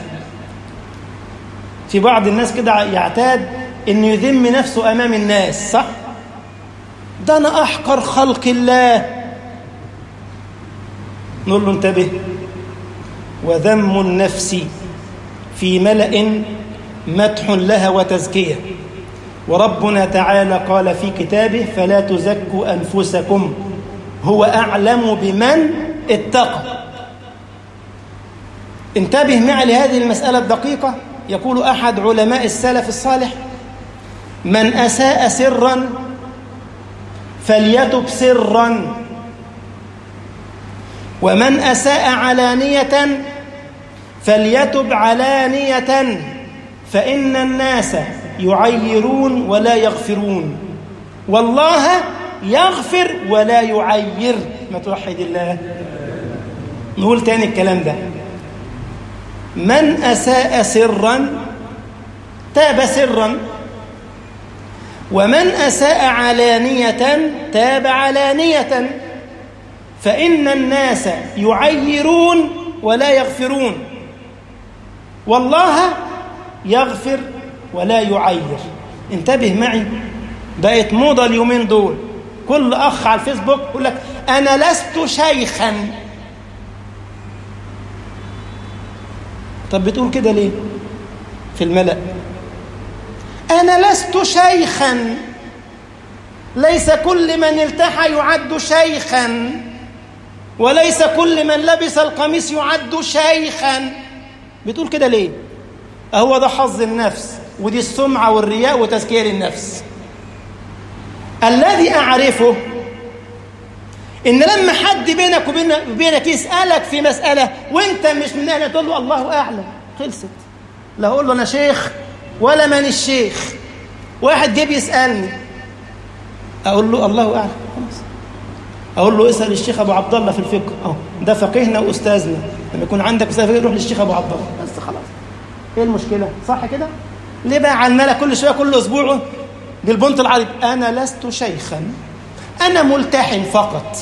في بعض الناس كده يعتاد انه يذم نفسه امام الناس صح ده انا احقر خلق الله نقول له انتبه وذم النفس في ملأ مدح لها وتزكية وربنا تعالى قال في كتابه فلا تزكوا أنفسكم هو أعلم بمن اتقى انتبه معي لهذه المسألة الدقيقة يقول أحد علماء السلف الصالح من أساء سرا فليتب سرا ومن أساء علانية فليتب علانية فإن الناس يعيرون ولا يغفرون والله يغفر ولا يعير ما توحد الله نقول تاني الكلام ده من أساء سرا تاب سرا ومن أساء علانية تاب علانية فإن الناس يعيرون ولا يغفرون والله يغفر ولا يعير انتبه معي بقت موضة اليومين دول كل اخ على الفيسبوك يقول لك انا لست شيخا طب بتقول كده ليه في الملأ انا لست شيخا ليس كل من التحى يعد شيخا وليس كل من لبس القميص يعد شيخا بتقول كده ليه هو ده حظ النفس ودي السمعة والرياء وتزكية للنفس الذي أعرفه إن لما حد بينك وبينك يسألك في مسألة وأنت مش من أهل تقول له الله أعلم خلصت لا أقول له أنا شيخ ولا من الشيخ واحد جه بيسألني أقول له الله أعلم خلاص أقول له اسأل الشيخ أبو عبد الله في الفقه أهو ده فقيهنا وأستاذنا لما يكون عندك أستاذ فقه روح للشيخ أبو عبد الله بس خلاص إيه المشكلة صح كده؟ ليه بقى عمالة كل شوية كل أسبوع بالبنط العريض أنا لست شيخا أنا ملتحن فقط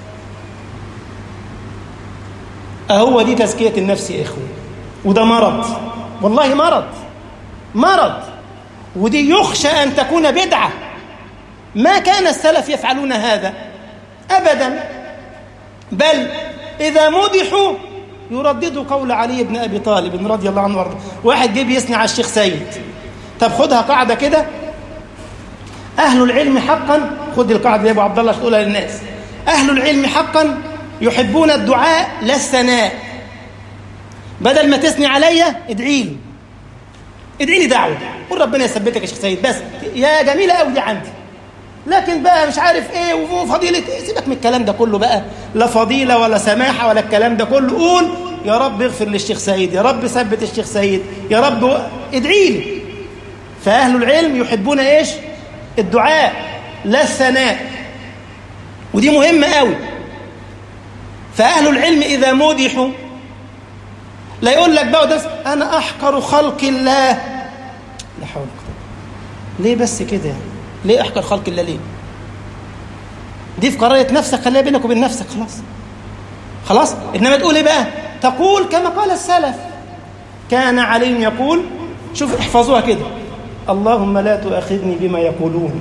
أهو دي تزكية النفس يا إخوة وده مرض والله مرض مرض ودي يخشى أن تكون بدعة ما كان السلف يفعلون هذا أبدا بل إذا مدحوا يرددوا قول علي بن أبي طالب رضي الله عنه وارضاه واحد جه بيثني على الشيخ سيد طب خدها قاعدة كده أهل العلم حقا خد القاعدة يا أبو عبد الله تقولها للناس أهل العلم حقا يحبون الدعاء لا الثناء بدل ما تثني عليا ادعي لي ادعي لي دعوة قول ربنا يثبتك يا شيخ سيد بس يا جميلة قوي دي عندي لكن بقى مش عارف ايه وفضيلة ايه سيبك من الكلام ده كله بقى لا فضيلة ولا سماحة ولا الكلام ده كله قول يا رب اغفر للشيخ سيد يا رب ثبت الشيخ سيد يا رب ادعي لي فأهل العلم يحبون ايش الدعاء لا الثناء ودي مهمة قوي فأهل العلم إذا مدحوا لا يقول لك بقى ده أنا أحقر خلق الله لا حول ولا قوة ليه بس كده ليه أحقر خلق الله ليه دي في قرارة نفسك خليها بينك وبين نفسك خلاص خلاص إنما تقول إيه بقى تقول كما قال السلف كان علي يقول شوف احفظوها كده اللهم لا تؤاخذني بما يقولون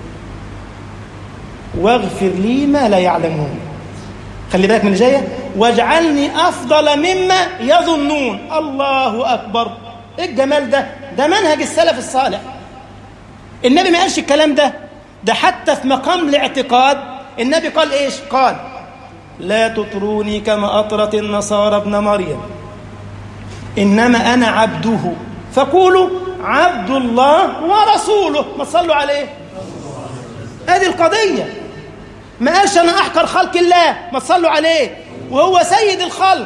واغفر لي ما لا يعلمون خلي بالك من اللي جايه واجعلني افضل مما يظنون الله اكبر ايه الجمال ده ده منهج السلف الصالح النبي ما قالش الكلام ده ده حتى في مقام الاعتقاد النبي قال ايش قال لا تطروني كما اطرت النصارى ابن مريم انما انا عبده فقولوا عبد الله ورسوله ما تصلوا عليه هذه القضيه ما قالش انا احقر خلق الله ما تصلوا عليه وهو سيد الخلق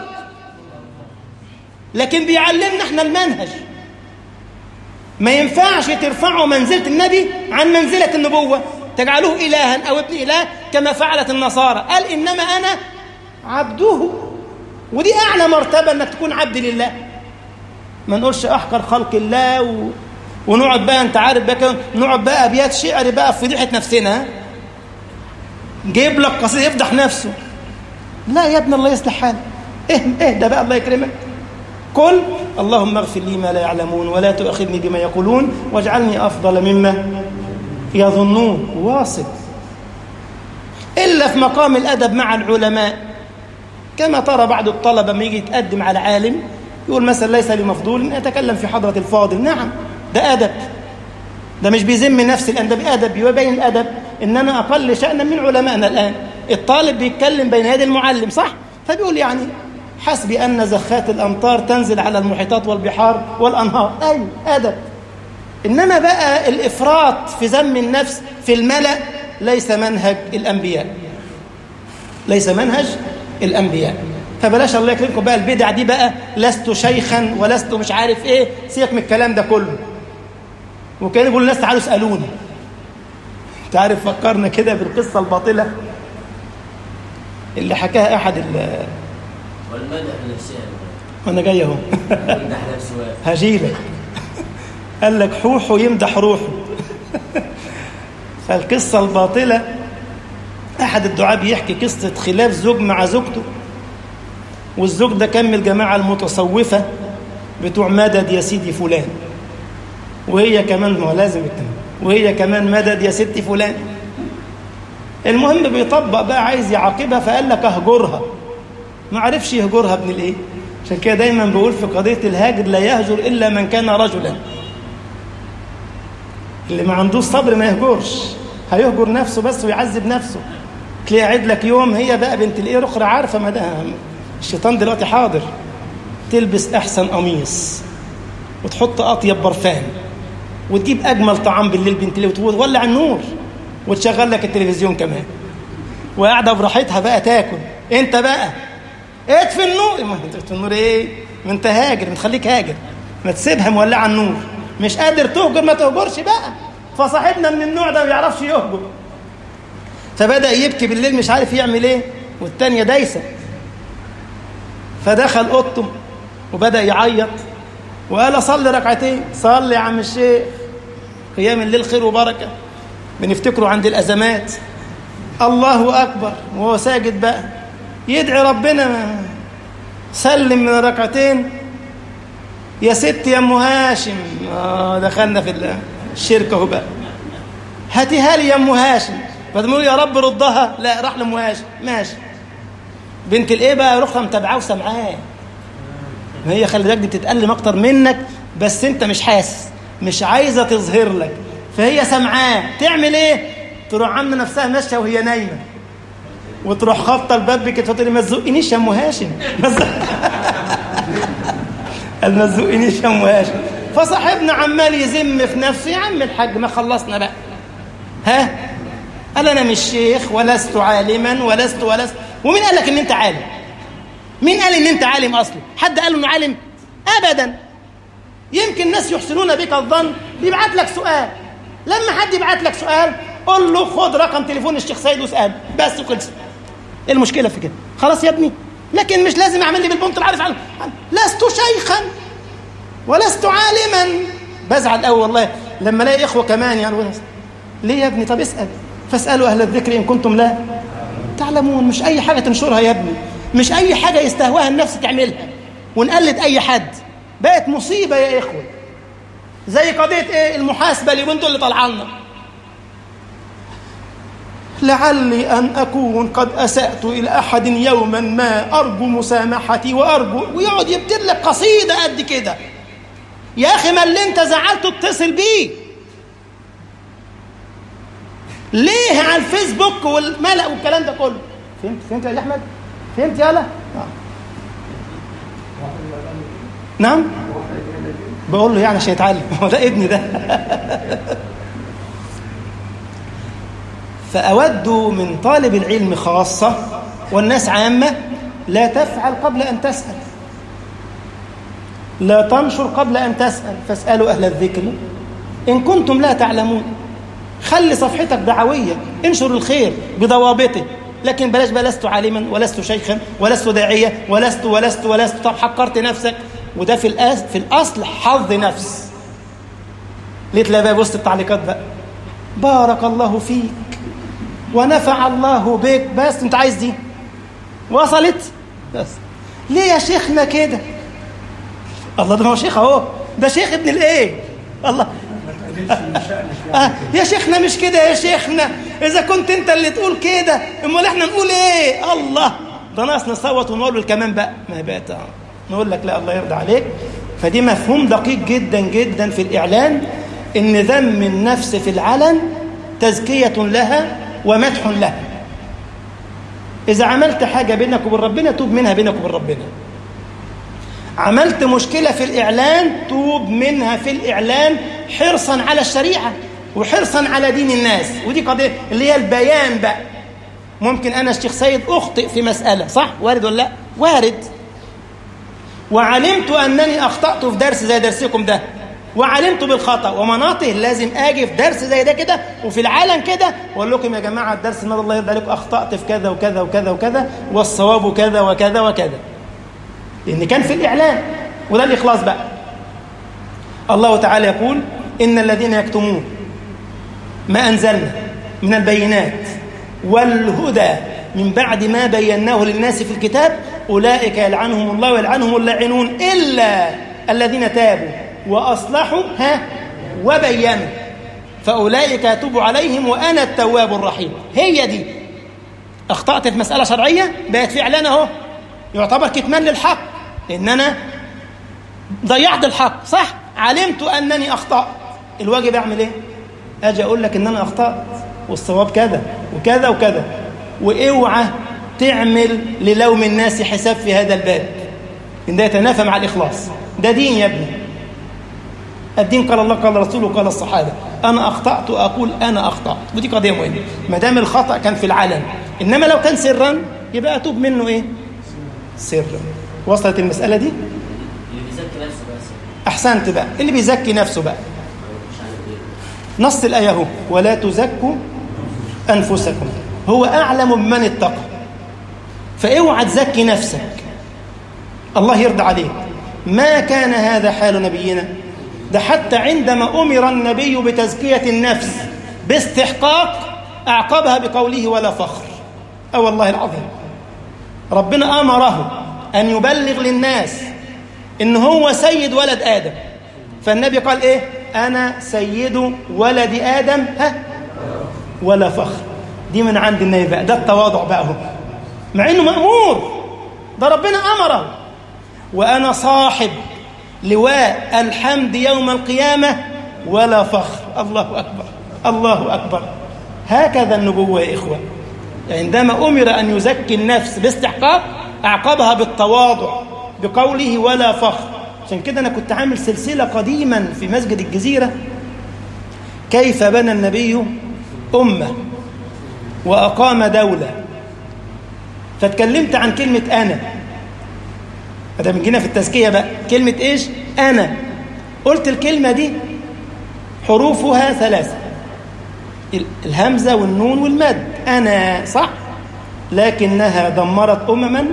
لكن بيعلمنا احنا المنهج ما ينفعش ترفعوا منزلة النبي عن منزلة النبوة تجعلوه إلها أو ابن إله كما فعلت النصارى قال إنما أنا عبده ودي أعلى مرتبة أنك تكون عبد لله ما نقولش أحقر خلق الله و... ونقعد بقى أنت عارف بقى نقعد بقى أبيات شعر بقى في فضيحة نفسنا جايب لك قصيدة يفضح نفسه لا يا ابن الله يصلح حالك اهدى بقى الله يكرمك قل اللهم اغفر لي ما لا يعلمون ولا تؤاخذني بما يقولون واجعلني افضل مما يظنون واصل الا في مقام الادب مع العلماء كما ترى بعض الطلبه لما يجي يتقدم على عالم يقول مثلا ليس لي مفضول ان اتكلم في حضره الفاضل نعم ده ادب ده مش بيذم نفس الان ده بادب بيبين الادب ان انا اقل شانا من علمائنا الان الطالب بيتكلم بين يدي المعلم صح فبيقول يعني حسبي أن زخات الأمطار تنزل على المحيطات والبحار والأنهار أي أدب إنما بقى الإفراط في ذم النفس في الملأ ليس منهج الأنبياء ليس منهج الأنبياء فبلاش الله يكرمكم بقى البدع دي بقى لست شيخا ولست مش عارف ايه سيبك من الكلام ده كله وكان يقول الناس تعالوا اسالوني انت عارف فكرنا كده بالقصه الباطله اللي حكاها احد والمدح نفسها وانا جاي اهو يمدح نفسه هجيلك قال لك حوحه يمدح روحه فالقصة الباطلة أحد الدعاء بيحكي قصة خلاف زوج مع زوجته والزوج ده كان من الجماعة المتصوفة بتوع مدد يا سيدي فلان وهي كمان ما هو لازم التاني وهي كمان مدد يا ستي فلان المهم بيطبق بقى عايز يعاقبها فقال لك اهجرها ما عرفش يهجرها ابن الايه عشان كده دايما بقول في قضيه الهاجر لا يهجر الا من كان رجلا اللي ما عندوش صبر ما يهجرش هيهجر نفسه بس ويعذب نفسه تلاقي عيد لك يوم هي بقى بنت الايه الاخرى عارفه ما ده الشيطان دلوقتي حاضر تلبس احسن قميص وتحط اطيب برفان وتجيب اجمل طعام بالليل بنت الايه وتولع النور وتشغل لك التلفزيون كمان وقاعده براحتها بقى تاكل انت بقى اطفي النور ما انت اطفي النور ايه ما انت هاجر ما تخليك هاجر ما تسيبها مولعه النور مش قادر تهجر ما تهجرش بقى فصاحبنا من النوع ده ما بيعرفش يهجر فبدا يبكي بالليل مش عارف يعمل ايه والتانيه دايسه فدخل اوضته وبدا يعيط وقال صلي ركعتين صلي يا عم الشيخ قيام الليل خير وبركه بنفتكره عند الازمات الله اكبر وهو ساجد بقى يدعي ربنا ما سلم من الركعتين يا ست يا ام هاشم آه دخلنا في الشركه اهو بقى هاتيها لي يا ام هاشم فدموا يا رب ردها لا راح لام هاشم ماشي بنت الايه بقى رخها متابعاه وسامعاه ما هي خلي بالك دي بتتألم اكتر منك بس انت مش حاسس مش عايزه تظهر لك فهي سامعاه تعمل ايه تروح عامله نفسها ماشيه وهي نايمه وتروح خابطه الباب بكده تقول لي ما تزقنيش يا ام هاشم قال ما تزقنيش يا ام هاشم فصاحبنا عمال يذم في نفسه يا عم الحاج ما خلصنا بقى ها قال انا مش شيخ ولست عالما ولست ولست ومين قال لك ان انت عالم مين قال ان انت عالم اصلا حد قال انه عالم ابدا يمكن الناس يحسنون بك الظن يبعت لك سؤال لما حد يبعت لك سؤال قول له خد رقم تليفون الشيخ سيد واسال بس وخلص ايه المشكله في كده خلاص يا ابني لكن مش لازم اعمل لي بالبنت العارف عنه لست شيخا ولست عالما بزعل قوي والله لما الاقي اخوه كمان يعني ليه يا ابني طب اسال فاسالوا اهل الذكر ان كنتم لا تعلمون مش اي حاجه تنشرها يا ابني مش اي حاجه يستهواها النفس تعملها ونقلد اي حد بقت مصيبه يا اخوه زي قضيه ايه المحاسبه اليومين دول اللي طالعه لنا لعلي ان اكون قد اسات الى احد يوما ما ارجو مسامحتي وارجو ويقعد يبتر لك قصيده قد كده يا اخي ما اللي انت زعلته اتصل بيه ليه على الفيسبوك والملأ والكلام ده كله فهمت فهمت يا احمد فهمت يالا آه. نعم بقول له يعني عشان يتعلم هو ده ابني ده فأود من طالب العلم خاصة والناس عامة لا تفعل قبل أن تسأل لا تنشر قبل أن تسأل فاسألوا أهل الذكر إن كنتم لا تعلمون خلي صفحتك دعوية انشر الخير بضوابطه لكن بلاش بقى لست عالما ولست شيخا ولست داعية ولست ولست ولست طب حقرت نفسك وده في الأصل, في الأصل حظ نفس ليه تلاقي بقى وسط التعليقات بقى بارك الله فيك ونفع الله بك بس انت عايز دي وصلت بس ليه يا شيخنا كده الله ده هو شيخ اهو ده شيخ ابن الايه الله آه يا شيخنا مش كده يا شيخنا اذا كنت انت اللي تقول كده امال احنا نقول ايه الله ده ناقص نصوت ونقول له كمان بقى ما بقى نقول لك لا الله يرضى عليك فدي مفهوم دقيق جدا جدا في الاعلان ان ذم النفس في العلن تزكيه لها ومدح لها اذا عملت حاجه بينك وبين ربنا توب منها بينك وبين ربنا عملت مشكلة في الإعلان توب منها في الإعلان حرصا على الشريعة وحرصا على دين الناس ودي قضية اللي هي البيان بقى ممكن أنا الشيخ سيد أخطئ في مسألة صح وارد ولا لا وارد وعلمت أنني أخطأت في درس زي درسكم ده وعلمت بالخطأ ومناطق لازم أجي في درس زي ده كده وفي العالم كده وأقول لكم يا جماعة الدرس النهارده الله يرضى عليكم أخطأت في كذا وكذا وكذا وكذا والصواب كذا وكذا وكذا لأن كان في الإعلان وده الإخلاص بقى الله تعالى يقول إن الذين يكتمون ما أنزلنا من البينات والهدى من بعد ما بيناه للناس في الكتاب أولئك يلعنهم الله ويلعنهم اللاعنون إلا الذين تابوا وأصلحوا ها وبينوا فأولئك أتوب عليهم وأنا التواب الرحيم هي دي أخطأت في مسألة شرعية بقت فعلا أهو يعتبر كتمان للحق لأن أنا ضيعت الحق صح علمت أنني أخطأت الواجب أعمل إيه أجي أقول لك إن أنا أخطأت والصواب كذا وكذا وكذا واوعى تعمل للوم الناس حساب في هذا الباب إن ده يتنافى مع الإخلاص ده دين يا ابني الدين قال الله قال رسوله قال الصحابة أنا أخطأت أقول أنا أخطأت ودي قضية مهمة ما دام الخطأ كان في العلن إنما لو كان سرا يبقى أتوب منه إيه سرا وصلت المسألة دي اللي بيزكي نفسه بس أحسنت بقى اللي بيزكي نفسه بقى مش عارف ايه نص الآية هو ولا تزكوا أنفسكم هو أعلم بمن اتقى فاوعى تزكي نفسك الله يرضى عليك ما كان هذا حال نبينا ده حتى عندما أمر النبي بتزكية النفس باستحقاق أعقبها بقوله ولا فخر أو والله العظيم ربنا أمره أن يبلغ للناس إن هو سيد ولد آدم فالنبي قال إيه أنا سيد ولد آدم ها ولا فخر دي من عند النبي بقى ده التواضع بقى هو مع إنه مأمور ده ربنا أمره وأنا صاحب لواء الحمد يوم القيامة ولا فخر الله أكبر الله أكبر هكذا النبوة يا إخوة عندما أمر أن يزكي النفس باستحقاق أعقبها بالتواضع بقوله ولا فخر عشان كده أنا كنت عامل سلسلة قديما في مسجد الجزيرة كيف بنى النبي أمة وأقام دولة فاتكلمت عن كلمة أنا ده من جينا في التزكية بقى كلمة إيش أنا قلت الكلمة دي حروفها ثلاثة الهمزة والنون والمد أنا صح لكنها دمرت أمما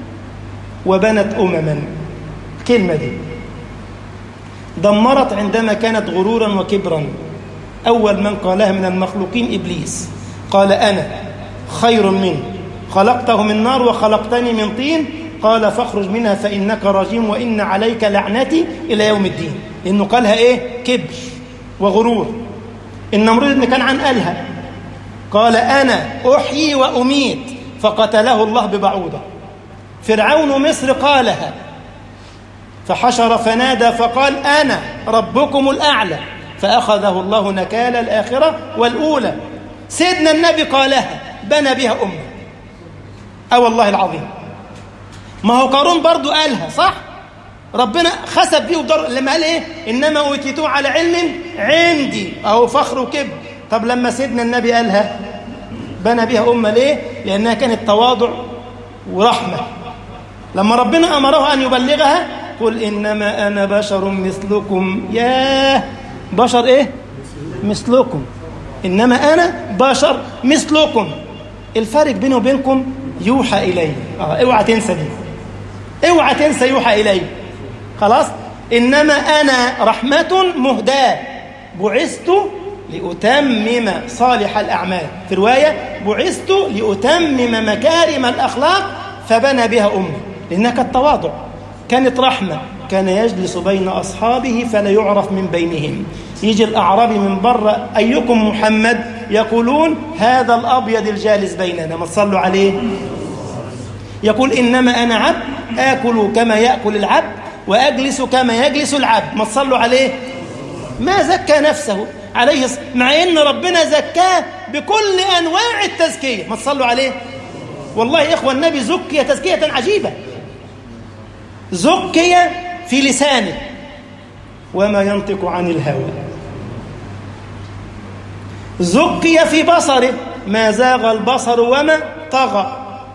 وبنت أمما الكلمة دي دمرت عندما كانت غرورا وكبرا أول من قالها من المخلوقين إبليس قال أنا خير منه خلقته من نار وخلقتني من طين قال فاخرج منها فإنك رجيم وإن عليك لعنتي إلى يوم الدين لأنه قالها إيه كبر وغرور النمرود بن كنعان قالها قال أنا أحيي وأميت فقتله الله ببعوضة فرعون مصر قالها فحشر فنادى فقال أنا ربكم الأعلى فأخذه الله نكال الآخرة والأولى سيدنا النبي قالها بنى بها أمة أو والله العظيم ما هو قارون برضو قالها صح ربنا خسب بيه وضر لما قال ايه انما اوتيتوه على علم عندي اهو فخر وكبر طب لما سيدنا النبي قالها بنى بها امه ليه لانها كانت تواضع ورحمه لما ربنا امره ان يبلغها قل انما انا بشر مثلكم ياه بشر ايه مثلكم انما انا بشر مثلكم الفرق بيني وبينكم يوحى الي اه اوعى تنسى دي اوعى تنسى يوحى الي خلاص انما انا رحمه مهداه بعثت لاتمم صالح الاعمال في روايه بعثت لاتمم مكارم الاخلاق فبنى بها امه لانها كانت تواضع كانت رحمه كان يجلس بين اصحابه فلا يعرف من بينهم يجي الاعرابي من بره ايكم محمد يقولون هذا الابيض الجالس بيننا ما تصلوا عليه يقول انما انا عبد اكل كما ياكل العبد واجلس كما يجلس العبد ما تصلوا عليه ما زكى نفسه عليه مع ان ربنا زكاه بكل انواع التزكيه ما تصلوا عليه والله يا اخوه النبي زكي تزكيه عجيبه زكي في لسانه وما ينطق عن الهوى زكي في بصره ما زاغ البصر وما طغى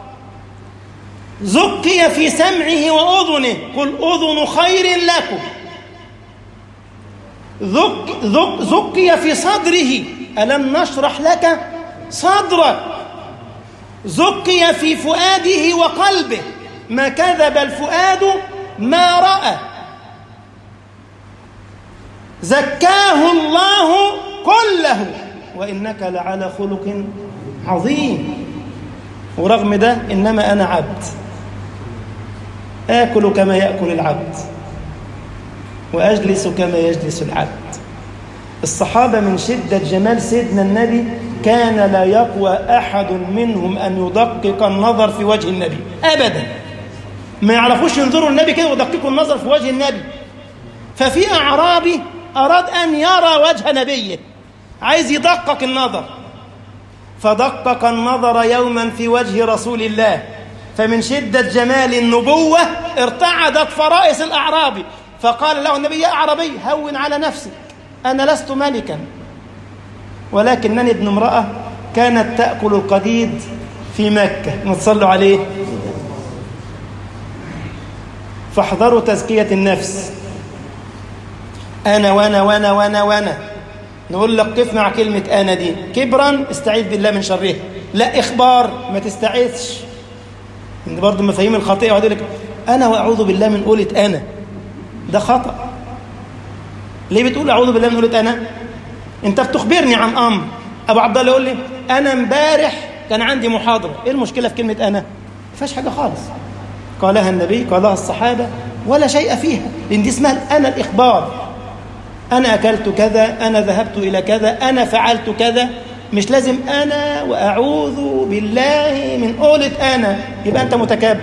زكي في سمعه وأذنه قل أذن خير لكم زك زك زكي في صدره ألم نشرح لك صدرك زكي في فؤاده وقلبه ما كذب الفؤاد ما رأى زكاه الله كله وإنك لعلى خلق عظيم ورغم ده إنما أنا عبد آكل كما يأكل العبد وأجلس كما يجلس العبد الصحابة من شدة جمال سيدنا النبي كان لا يقوى أحد منهم أن يدقق النظر في وجه النبي أبدا ما يعرفوش ينظروا النبي كده ويدققوا النظر في وجه النبي ففي أعرابي أراد أن يرى وجه نبيه عايز يدقق النظر فدقق النظر يوما في وجه رسول الله فمن شدة جمال النبوة ارتعدت فرائس الأعرابي فقال له النبي يا أعرابي هون على نفسك أنا لست ملكا ولكنني ابن امرأة كانت تأكل القديد في مكة نتصلوا عليه فاحذروا تزكية النفس أنا وأنا وأنا وأنا وأنا نقول لك قف مع كلمة أنا دي كبرا استعيذ بالله من شرها لا إخبار ما تستعيذش إن برضه مفاهيم الخاطئة ويقول لك أنا وأعوذ بالله من قولة أنا ده خطأ ليه بتقول أعوذ بالله من قولة أنا أنت بتخبرني عن أمر أبو عبد الله يقول لي أنا امبارح كان عندي محاضرة إيه المشكلة في كلمة أنا ما فيهاش حاجة خالص قالها النبي قالها الصحابة ولا شيء فيها لأن دي اسمها أنا الإخبار أنا أكلت كذا أنا ذهبت إلى كذا أنا فعلت كذا مش لازم أنا وأعوذ بالله من قولة أنا يبقى أنت متكبر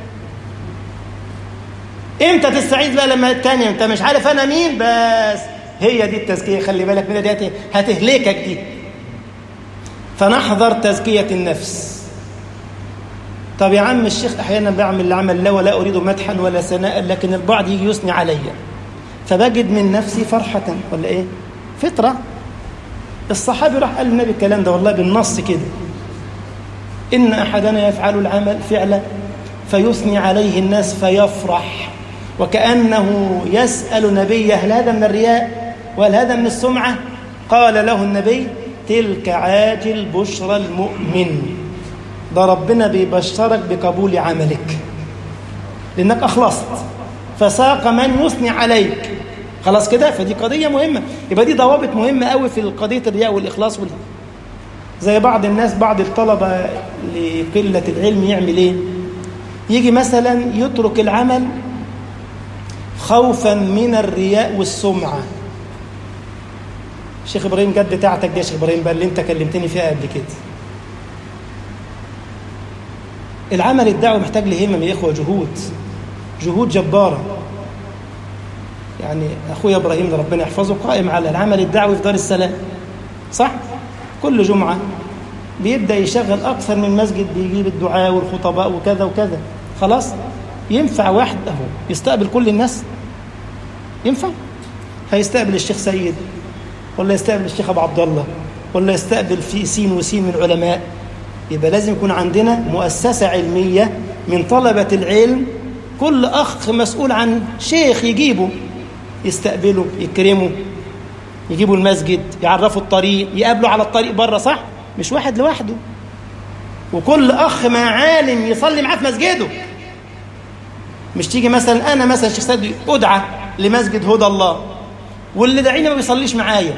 إمتى تستعيذ بقى لما التانية أنت مش عارف أنا مين بس هي دي التزكية خلي بالك من دي هتهلكك دي فنحذر تزكية النفس طب يا عم الشيخ أحيانا بعمل العمل لا ولا أريد مدحا ولا ثناء لكن البعض يجي يثني عليّ فبجد من نفسي فرحة ولا إيه فطرة الصحابي راح قال للنبي الكلام ده والله بالنص كده إن أحدنا يفعل العمل فعلا فيثني عليه الناس فيفرح وكأنه يسأل نبيه هل هذا من الرياء وهل هذا من السمعة قال له النبي تلك عاجل بشرى المؤمن ده ربنا بيبشرك بقبول عملك لأنك أخلصت فساق من يثني عليك خلاص كده فدي قضية مهمة يبقى دي ضوابط مهمة قوي في قضية الرياء والإخلاص وال... زي بعض الناس بعض الطلبة لقلة العلم يعمل ايه يجي مثلا يترك العمل خوفا من الرياء والسمعة شيخ إبراهيم جد بتاعتك دي يا شيخ إبراهيم بقى اللي أنت كلمتني فيها قبل كده العمل الدعوي محتاج لهمم يا إخوة جهود جهود جبارة يعني أخويا إبراهيم ربنا يحفظه قائم على العمل الدعوي في دار السلام صح؟ كل جمعة بيبدأ يشغل أكثر من مسجد بيجيب الدعاء والخطباء وكذا وكذا خلاص ينفع وحده يستقبل كل الناس ينفع هيستقبل الشيخ سيد ولا يستقبل الشيخ أبو عبد الله ولا يستقبل في سين وسين من العلماء يبقى لازم يكون عندنا مؤسسة علمية من طلبة العلم كل أخ مسؤول عن شيخ يجيبه يستقبله يكرمه يجيبوا المسجد يعرفوا الطريق يقابلوا على الطريق بره صح مش واحد لوحده وكل أخ مع عالم يصلي معاه في مسجده مش تيجي مثلا أنا مثلا شيخ سيد أدعى لمسجد هدى الله واللي داعيني ما بيصليش معايا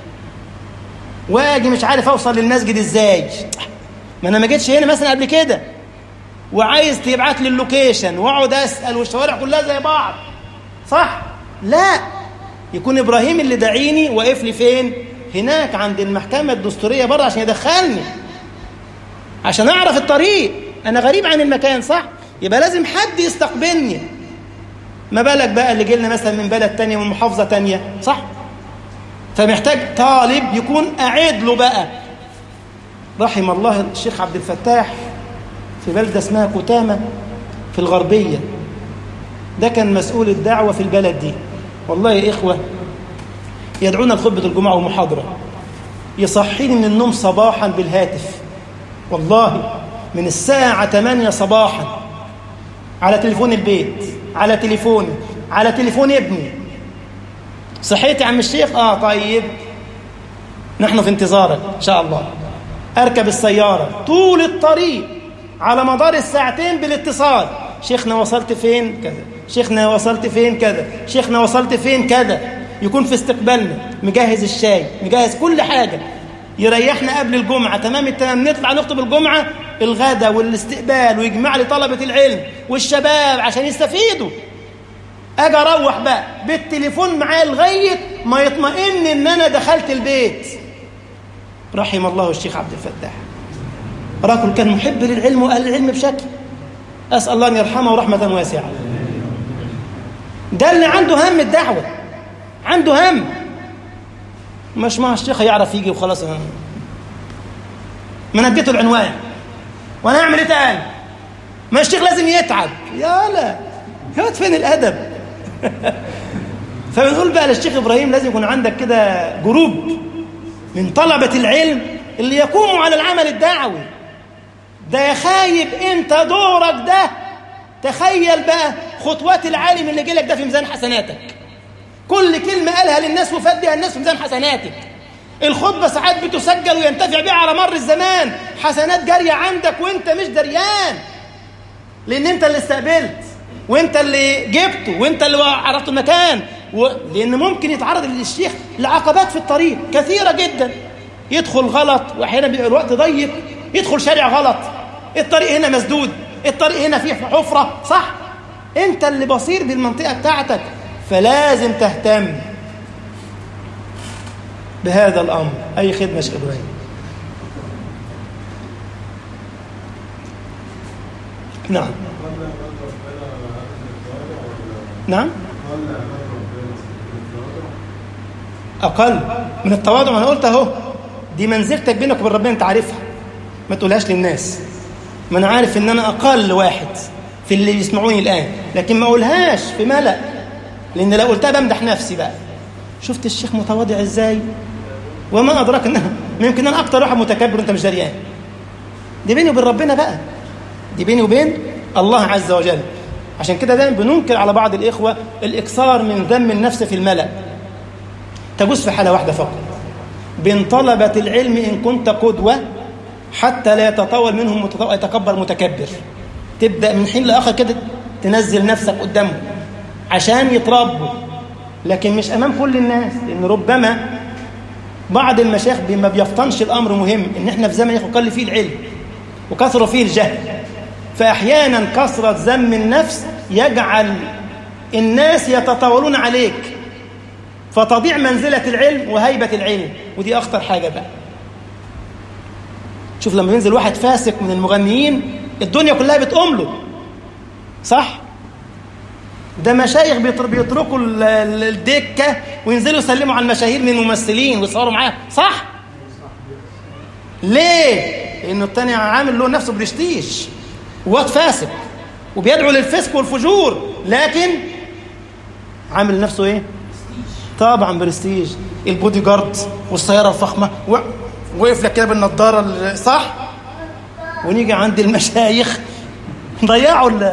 واجي مش عارف اوصل للمسجد ازاي ما انا ما جيتش هنا مثلا قبل كده وعايز تبعت لي اللوكيشن واقعد اسال والشوارع كلها زي بعض صح لا يكون ابراهيم اللي داعيني واقف لي فين هناك عند المحكمه الدستوريه بره عشان يدخلني عشان اعرف الطريق انا غريب عن المكان صح يبقى لازم حد يستقبلني ما بالك بقى اللي جيلنا مثلا من بلد تانية من محافظة تانية صح فمحتاج طالب يكون أعيد له بقى رحم الله الشيخ عبد الفتاح في بلدة اسمها كتامة في الغربية ده كان مسؤول الدعوة في البلد دي والله يا إخوة يدعونا لخطبة الجمعة ومحاضرة يصحيني من النوم صباحا بالهاتف والله من الساعة 8 صباحا على تليفون البيت على تليفوني على تليفون ابني صحيت يا عم الشيخ اه طيب نحن في انتظارك ان شاء الله اركب السياره طول الطريق على مدار الساعتين بالاتصال شيخنا وصلت فين كذا شيخنا وصلت فين كذا شيخنا وصلت فين كذا يكون في استقبالنا مجهز الشاي مجهز كل حاجه يريحنا قبل الجمعه تمام التمام نطلع نخطب الجمعه الغدا والاستقبال ويجمع لي طلبه العلم والشباب عشان يستفيدوا اجي اروح بقى بالتليفون معايا لغايه ما يطمئن ان انا دخلت البيت رحم الله الشيخ عبد الفتاح رجل كان محب للعلم واهل العلم بشكل اسال الله ان يرحمه رحمه واسعه ده اللي عنده هم الدعوه عنده هم مش مع الشيخ يعرف يجي وخلاص أنا ما انا اديته العنوان وانا اعمل ايه تاني ما الشيخ لازم يتعب يا لا يا فين الادب فبنقول بقى للشيخ ابراهيم لازم يكون عندك كده جروب من طلبة العلم اللي يقوموا على العمل الدعوي ده يا خايب انت دورك ده تخيل بقى خطوات العالم اللي جالك ده في ميزان حسناتك كل كلمة قالها للناس وفاد بها الناس في ميزان حسناتك الخطبة ساعات بتسجل وينتفع بها على مر الزمان حسنات جارية عندك وانت مش دريان لان انت اللي استقبلت وانت اللي جبته وانت اللي عرفت المكان و... لان ممكن يتعرض للشيخ لعقبات في الطريق كثيره جدا يدخل غلط واحيانا بيبقى الوقت ضيق يدخل شارع غلط الطريق هنا مسدود الطريق هنا فيه حفره صح انت اللي بصير بالمنطقه بتاعتك فلازم تهتم بهذا الامر اي خدمه شيخ ابراهيم نعم نعم أقل من التواضع ما أنا قلت أهو دي منزلتك بينك وبين ربنا أنت عارفها ما تقولهاش للناس ما أنا عارف إن أنا أقل واحد في اللي بيسمعوني الآن لكن ما أقولهاش في ملأ لأن لو قلتها بمدح نفسي بقى شفت الشيخ متواضع إزاي وما أدراك إن يمكن أنا أكتر واحد متكبر وأنت مش دريان دي بيني وبين ربنا بقى دي بيني وبين الله عز وجل عشان كده دايما بننكر على بعض الإخوة الإكثار من ذم النفس في الملأ تجوز في حالة واحدة فقط بين طلبة العلم إن كنت قدوة حتى لا يتطاول منهم يتكبر متكبر تبدأ من حين لآخر كده تنزل نفسك قدامه عشان يتربوا لكن مش أمام كل الناس لأن ربما بعض المشايخ ما بيفطنش الأمر مهم إن إحنا في زمن يقل فيه العلم وكثر فيه الجهل فأحيانا كثرة ذم النفس يجعل الناس يتطاولون عليك فتضيع منزلة العلم وهيبة العلم ودي أخطر حاجة بقى شوف لما ينزل واحد فاسق من المغنيين الدنيا كلها بتقوم له صح ده مشايخ بيتركوا الدكة وينزلوا يسلموا على المشاهير من الممثلين ويصوروا معاه صح ليه لأنه التاني عامل له نفسه برستيج واد فاسق وبيدعو للفسق والفجور لكن عامل نفسه ايه طبعا برستيج البودي جارد والسياره الفخمه وقف لك كده بالنضاره صح ونيجي عند المشايخ ضيعوا ال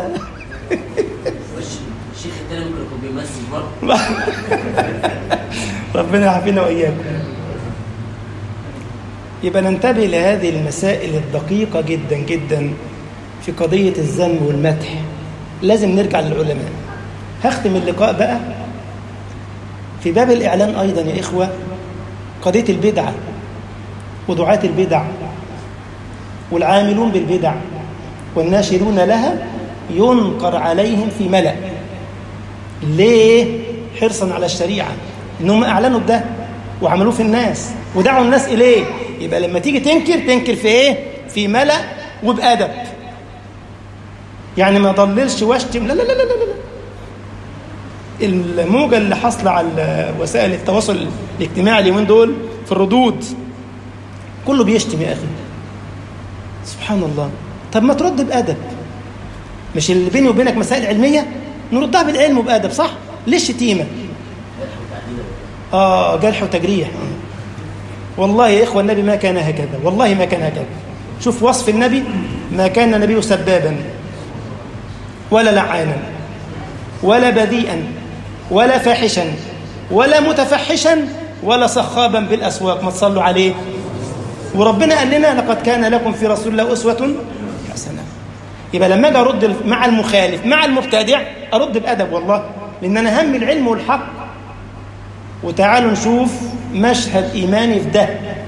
الشيخ التاني ممكن يكون بيمثل برضه ربنا يعافينا واياكم يبقى ننتبه لهذه المسائل الدقيقه جدا جدا في قضيه الذم والمدح لازم نرجع للعلماء هختم اللقاء بقى في باب الإعلان أيضا يا إخوة قضية البدعة ودعاة البدع والعاملون بالبدع والناشرون لها ينقر عليهم في ملأ ليه؟ حرصا على الشريعة إنهم أعلنوا بده وعملوه في الناس ودعوا الناس إليه يبقى لما تيجي تنكر تنكر في إيه؟ في ملأ وبأدب يعني ما ضللش واشتم لا لا لا لا لا الموجة اللي حاصلة على وسائل التواصل الاجتماعي اليومين دول في الردود كله بيشتم يا أخي سبحان الله طب ما ترد بأدب مش اللي بيني وبينك مسائل علمية نردها بالعلم وبأدب صح؟ ليه الشتيمة؟ آه جرح وتجريح والله يا إخوة النبي ما كان هكذا والله ما كان هكذا شوف وصف النبي ما كان النبي سبابا ولا لعانا ولا بذيئا ولا فاحشا ولا متفحشا ولا صخابا بالأسواق ما تصلوا عليه وربنا قال لنا لقد كان لكم في رسول الله أسوة حسنة يبقى لما أجي أرد مع المخالف مع المبتدع أرد بأدب والله لأن أنا هم العلم والحق وتعالوا نشوف مشهد إيماني في ده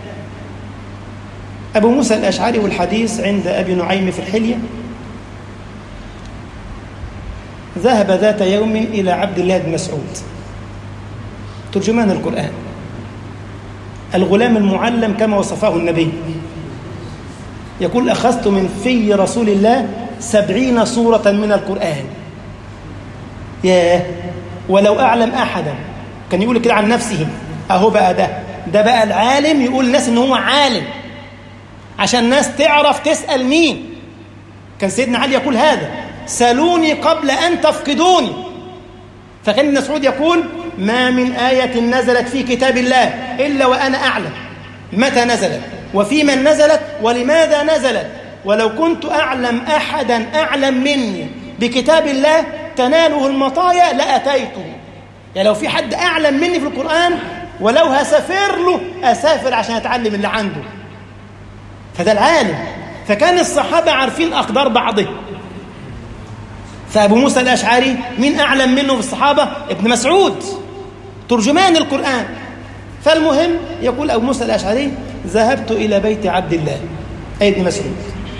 أبو موسى الأشعري والحديث عند أبي نعيم في الحلية ذهب ذات يوم إلى عبد الله بن مسعود ترجمان القرآن الغلام المعلم كما وصفه النبي يقول أخذت من في رسول الله سبعين سورة من القرآن ياه ولو أعلم أحدا كان يقول كده عن نفسه أهو بقى ده ده بقى العالم يقول الناس إن هو عالم عشان الناس تعرف تسأل مين كان سيدنا علي يقول هذا سلوني قبل أن تفقدوني فكان ابن مسعود يقول ما من آية نزلت في كتاب الله إلا وأنا أعلم متى نزلت وفي من نزلت ولماذا نزلت ولو كنت أعلم أحدا أعلم مني بكتاب الله تناله المطايا لأتيته يعني لو في حد أعلم مني في القرآن ولو هسافر له أسافر عشان أتعلم اللي عنده فده العالم فكان الصحابة عارفين أقدار بعضهم فأبو موسى الأشعري مين أعلم منه في الصحابة ابن مسعود ترجمان القرآن فالمهم يقول أبو موسى الأشعري ذهبت إلى بيت عبد الله أي ابن مسعود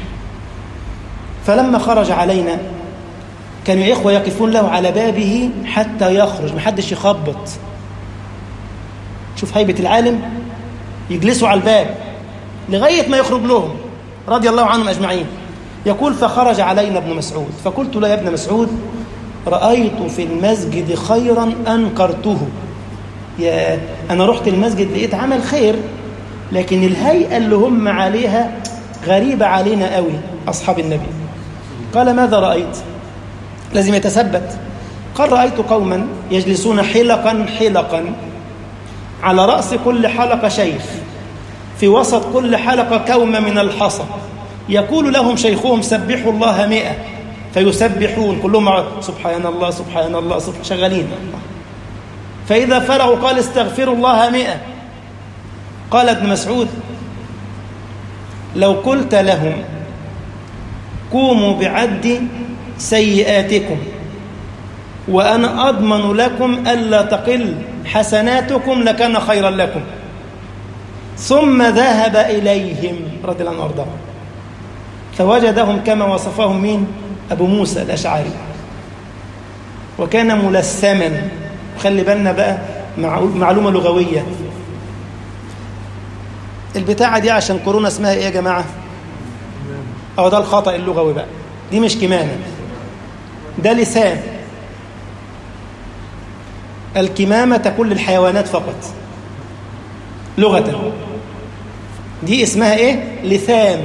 فلما خرج علينا كانوا يا إخوة يقفون له على بابه حتى يخرج محدش يخبط شوف هيبة العالم يجلسوا على الباب لغاية ما يخرج لهم رضي الله عنهم أجمعين يقول فخرج علينا ابن مسعود فقلت له يا ابن مسعود رأيت في المسجد خيرا أنكرته يا أنا رحت المسجد لقيت عمل خير لكن الهيئة اللي هم عليها غريبة علينا قوي أصحاب النبي قال ماذا رأيت لازم يتثبت قال رأيت قوما يجلسون حلقا حلقا على رأس كل حلقة شيخ في وسط كل حلقة كومة من الحصى يقول لهم شيخهم سبحوا الله مئة فيسبحون كلهم مع سبحان الله سبحان الله سبحان شغالين فإذا فرغوا قال استغفروا الله مئة قال ابن مسعود لو قلت لهم قوموا بعد سيئاتكم وأنا أضمن لكم ألا تقل حسناتكم لكان خيرا لكم ثم ذهب إليهم رضي الله عنه وارضاه فوجدهم كما وصفهم مين أبو موسى الأشعري وكان ملثما خلي بالنا بقى معلومة لغوية البتاعة دي عشان كورونا اسمها ايه يا جماعة أو ده الخطأ اللغوي بقى دي مش كمامة ده لسان الكمامة تكون للحيوانات فقط لغة دي اسمها ايه لسان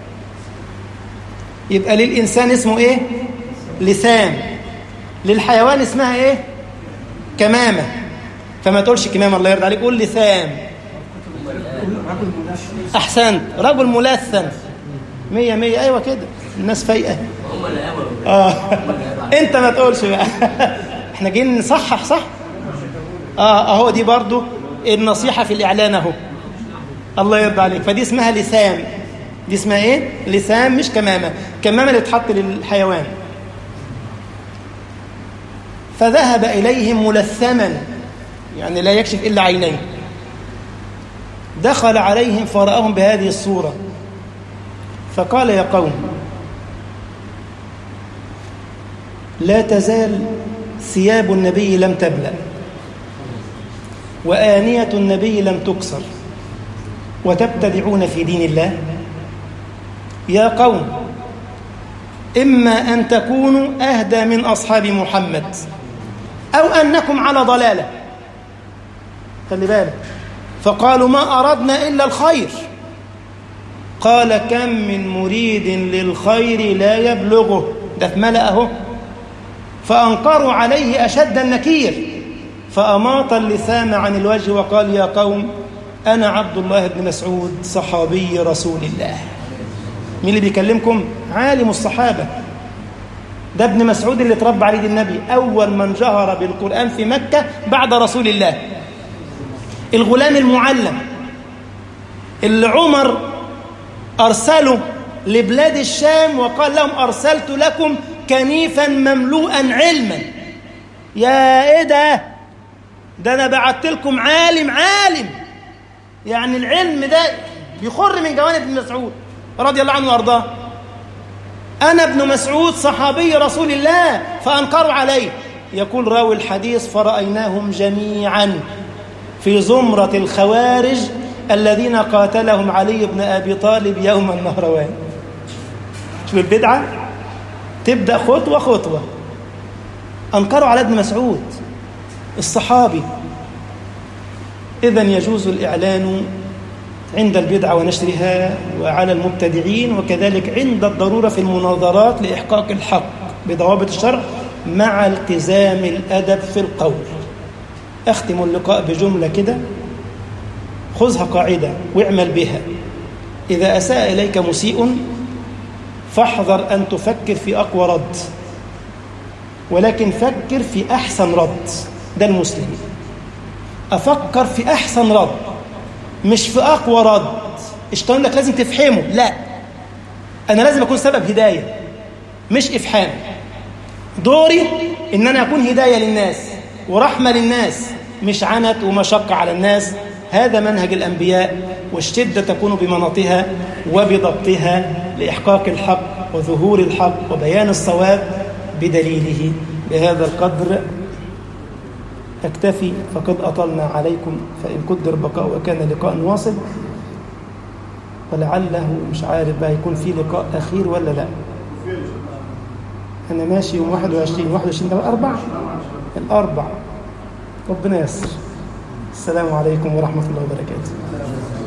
يبقى للإنسان اسمه ايه لسان للحيوان اسمها ايه كمامة فما تقولش كمامة الله يرضى عليك قول لسان أحسنت رجل ملثم مية مية أيوة كده الناس فايقة هم اللي امروا آه. أنت ما تقولش بقى احنا جايين نصحح صح اه اهو دي برضو النصيحة في الإعلان اهو الله يرضى عليك فدي اسمها لسان دي اسمها ايه لسان مش كمامة كمامة اللي تحط للحيوان فذهب إليهم ملثما يعني لا يكشف إلا عينيه دخل عليهم فرأهم بهذه الصورة فقال يا قوم لا تزال ثياب النبي لم تبلأ وآنية النبي لم تكسر وتبتدعون في دين الله يا قوم إما أن تكونوا أهدى من أصحاب محمد أو أنكم على ضلالة خلي بالك فقالوا ما أردنا إلا الخير قال كم من مريد للخير لا يبلغه ده في ملأه فأنكروا عليه أشد النكير فأماط اللسان عن الوجه وقال يا قوم أنا عبد الله بن مسعود صحابي رسول الله مين اللي بيكلمكم عالم الصحابة ده ابن مسعود اللي اتربى عليه النبي أول من جهر بالقرآن في مكة بعد رسول الله الغلام المعلم اللي عمر أرسله لبلاد الشام وقال لهم أرسلت لكم كنيفا مملوءا علما يا إيه ده ده أنا بعت لكم عالم عالم يعني العلم ده بيخر من جوانب ابن مسعود رضي الله عنه وارضاه أنا ابن مسعود صحابي رسول الله فأنكروا عليه يقول راوي الحديث فرأيناهم جميعا في زمرة الخوارج الذين قاتلهم علي بن أبي طالب يوم النهروان شوف البدعة تبدأ خطوة خطوة أنكروا على ابن مسعود الصحابي إذا يجوز الإعلان عند البدعة ونشرها وعلى المبتدعين وكذلك عند الضرورة في المناظرات لإحقاق الحق بضوابط الشرع مع التزام الأدب في القول أختم اللقاء بجملة كده خذها قاعدة واعمل بها إذا أساء إليك مسيء فاحذر أن تفكر في أقوى رد ولكن فكر في أحسن رد ده المسلم أفكر في أحسن رد مش في أقوى رد اشتغل لك لازم تفهمه لا أنا لازم أكون سبب هداية مش إفحام دوري إن أنا أكون هداية للناس ورحمة للناس مش عنت ومشقة على الناس هذا منهج الأنبياء والشدة تكون بمناطها وبضبطها لإحقاق الحق وظهور الحق وبيان الصواب بدليله بهذا القدر أكتفي فقد أطلنا عليكم فإن قدر بقاء وكان لقاء واصل ولعله مش عارف بقى يكون في لقاء أخير ولا لا أنا ماشي يوم 21 21 ده الأربع الأربع ربنا يسر السلام عليكم ورحمة الله وبركاته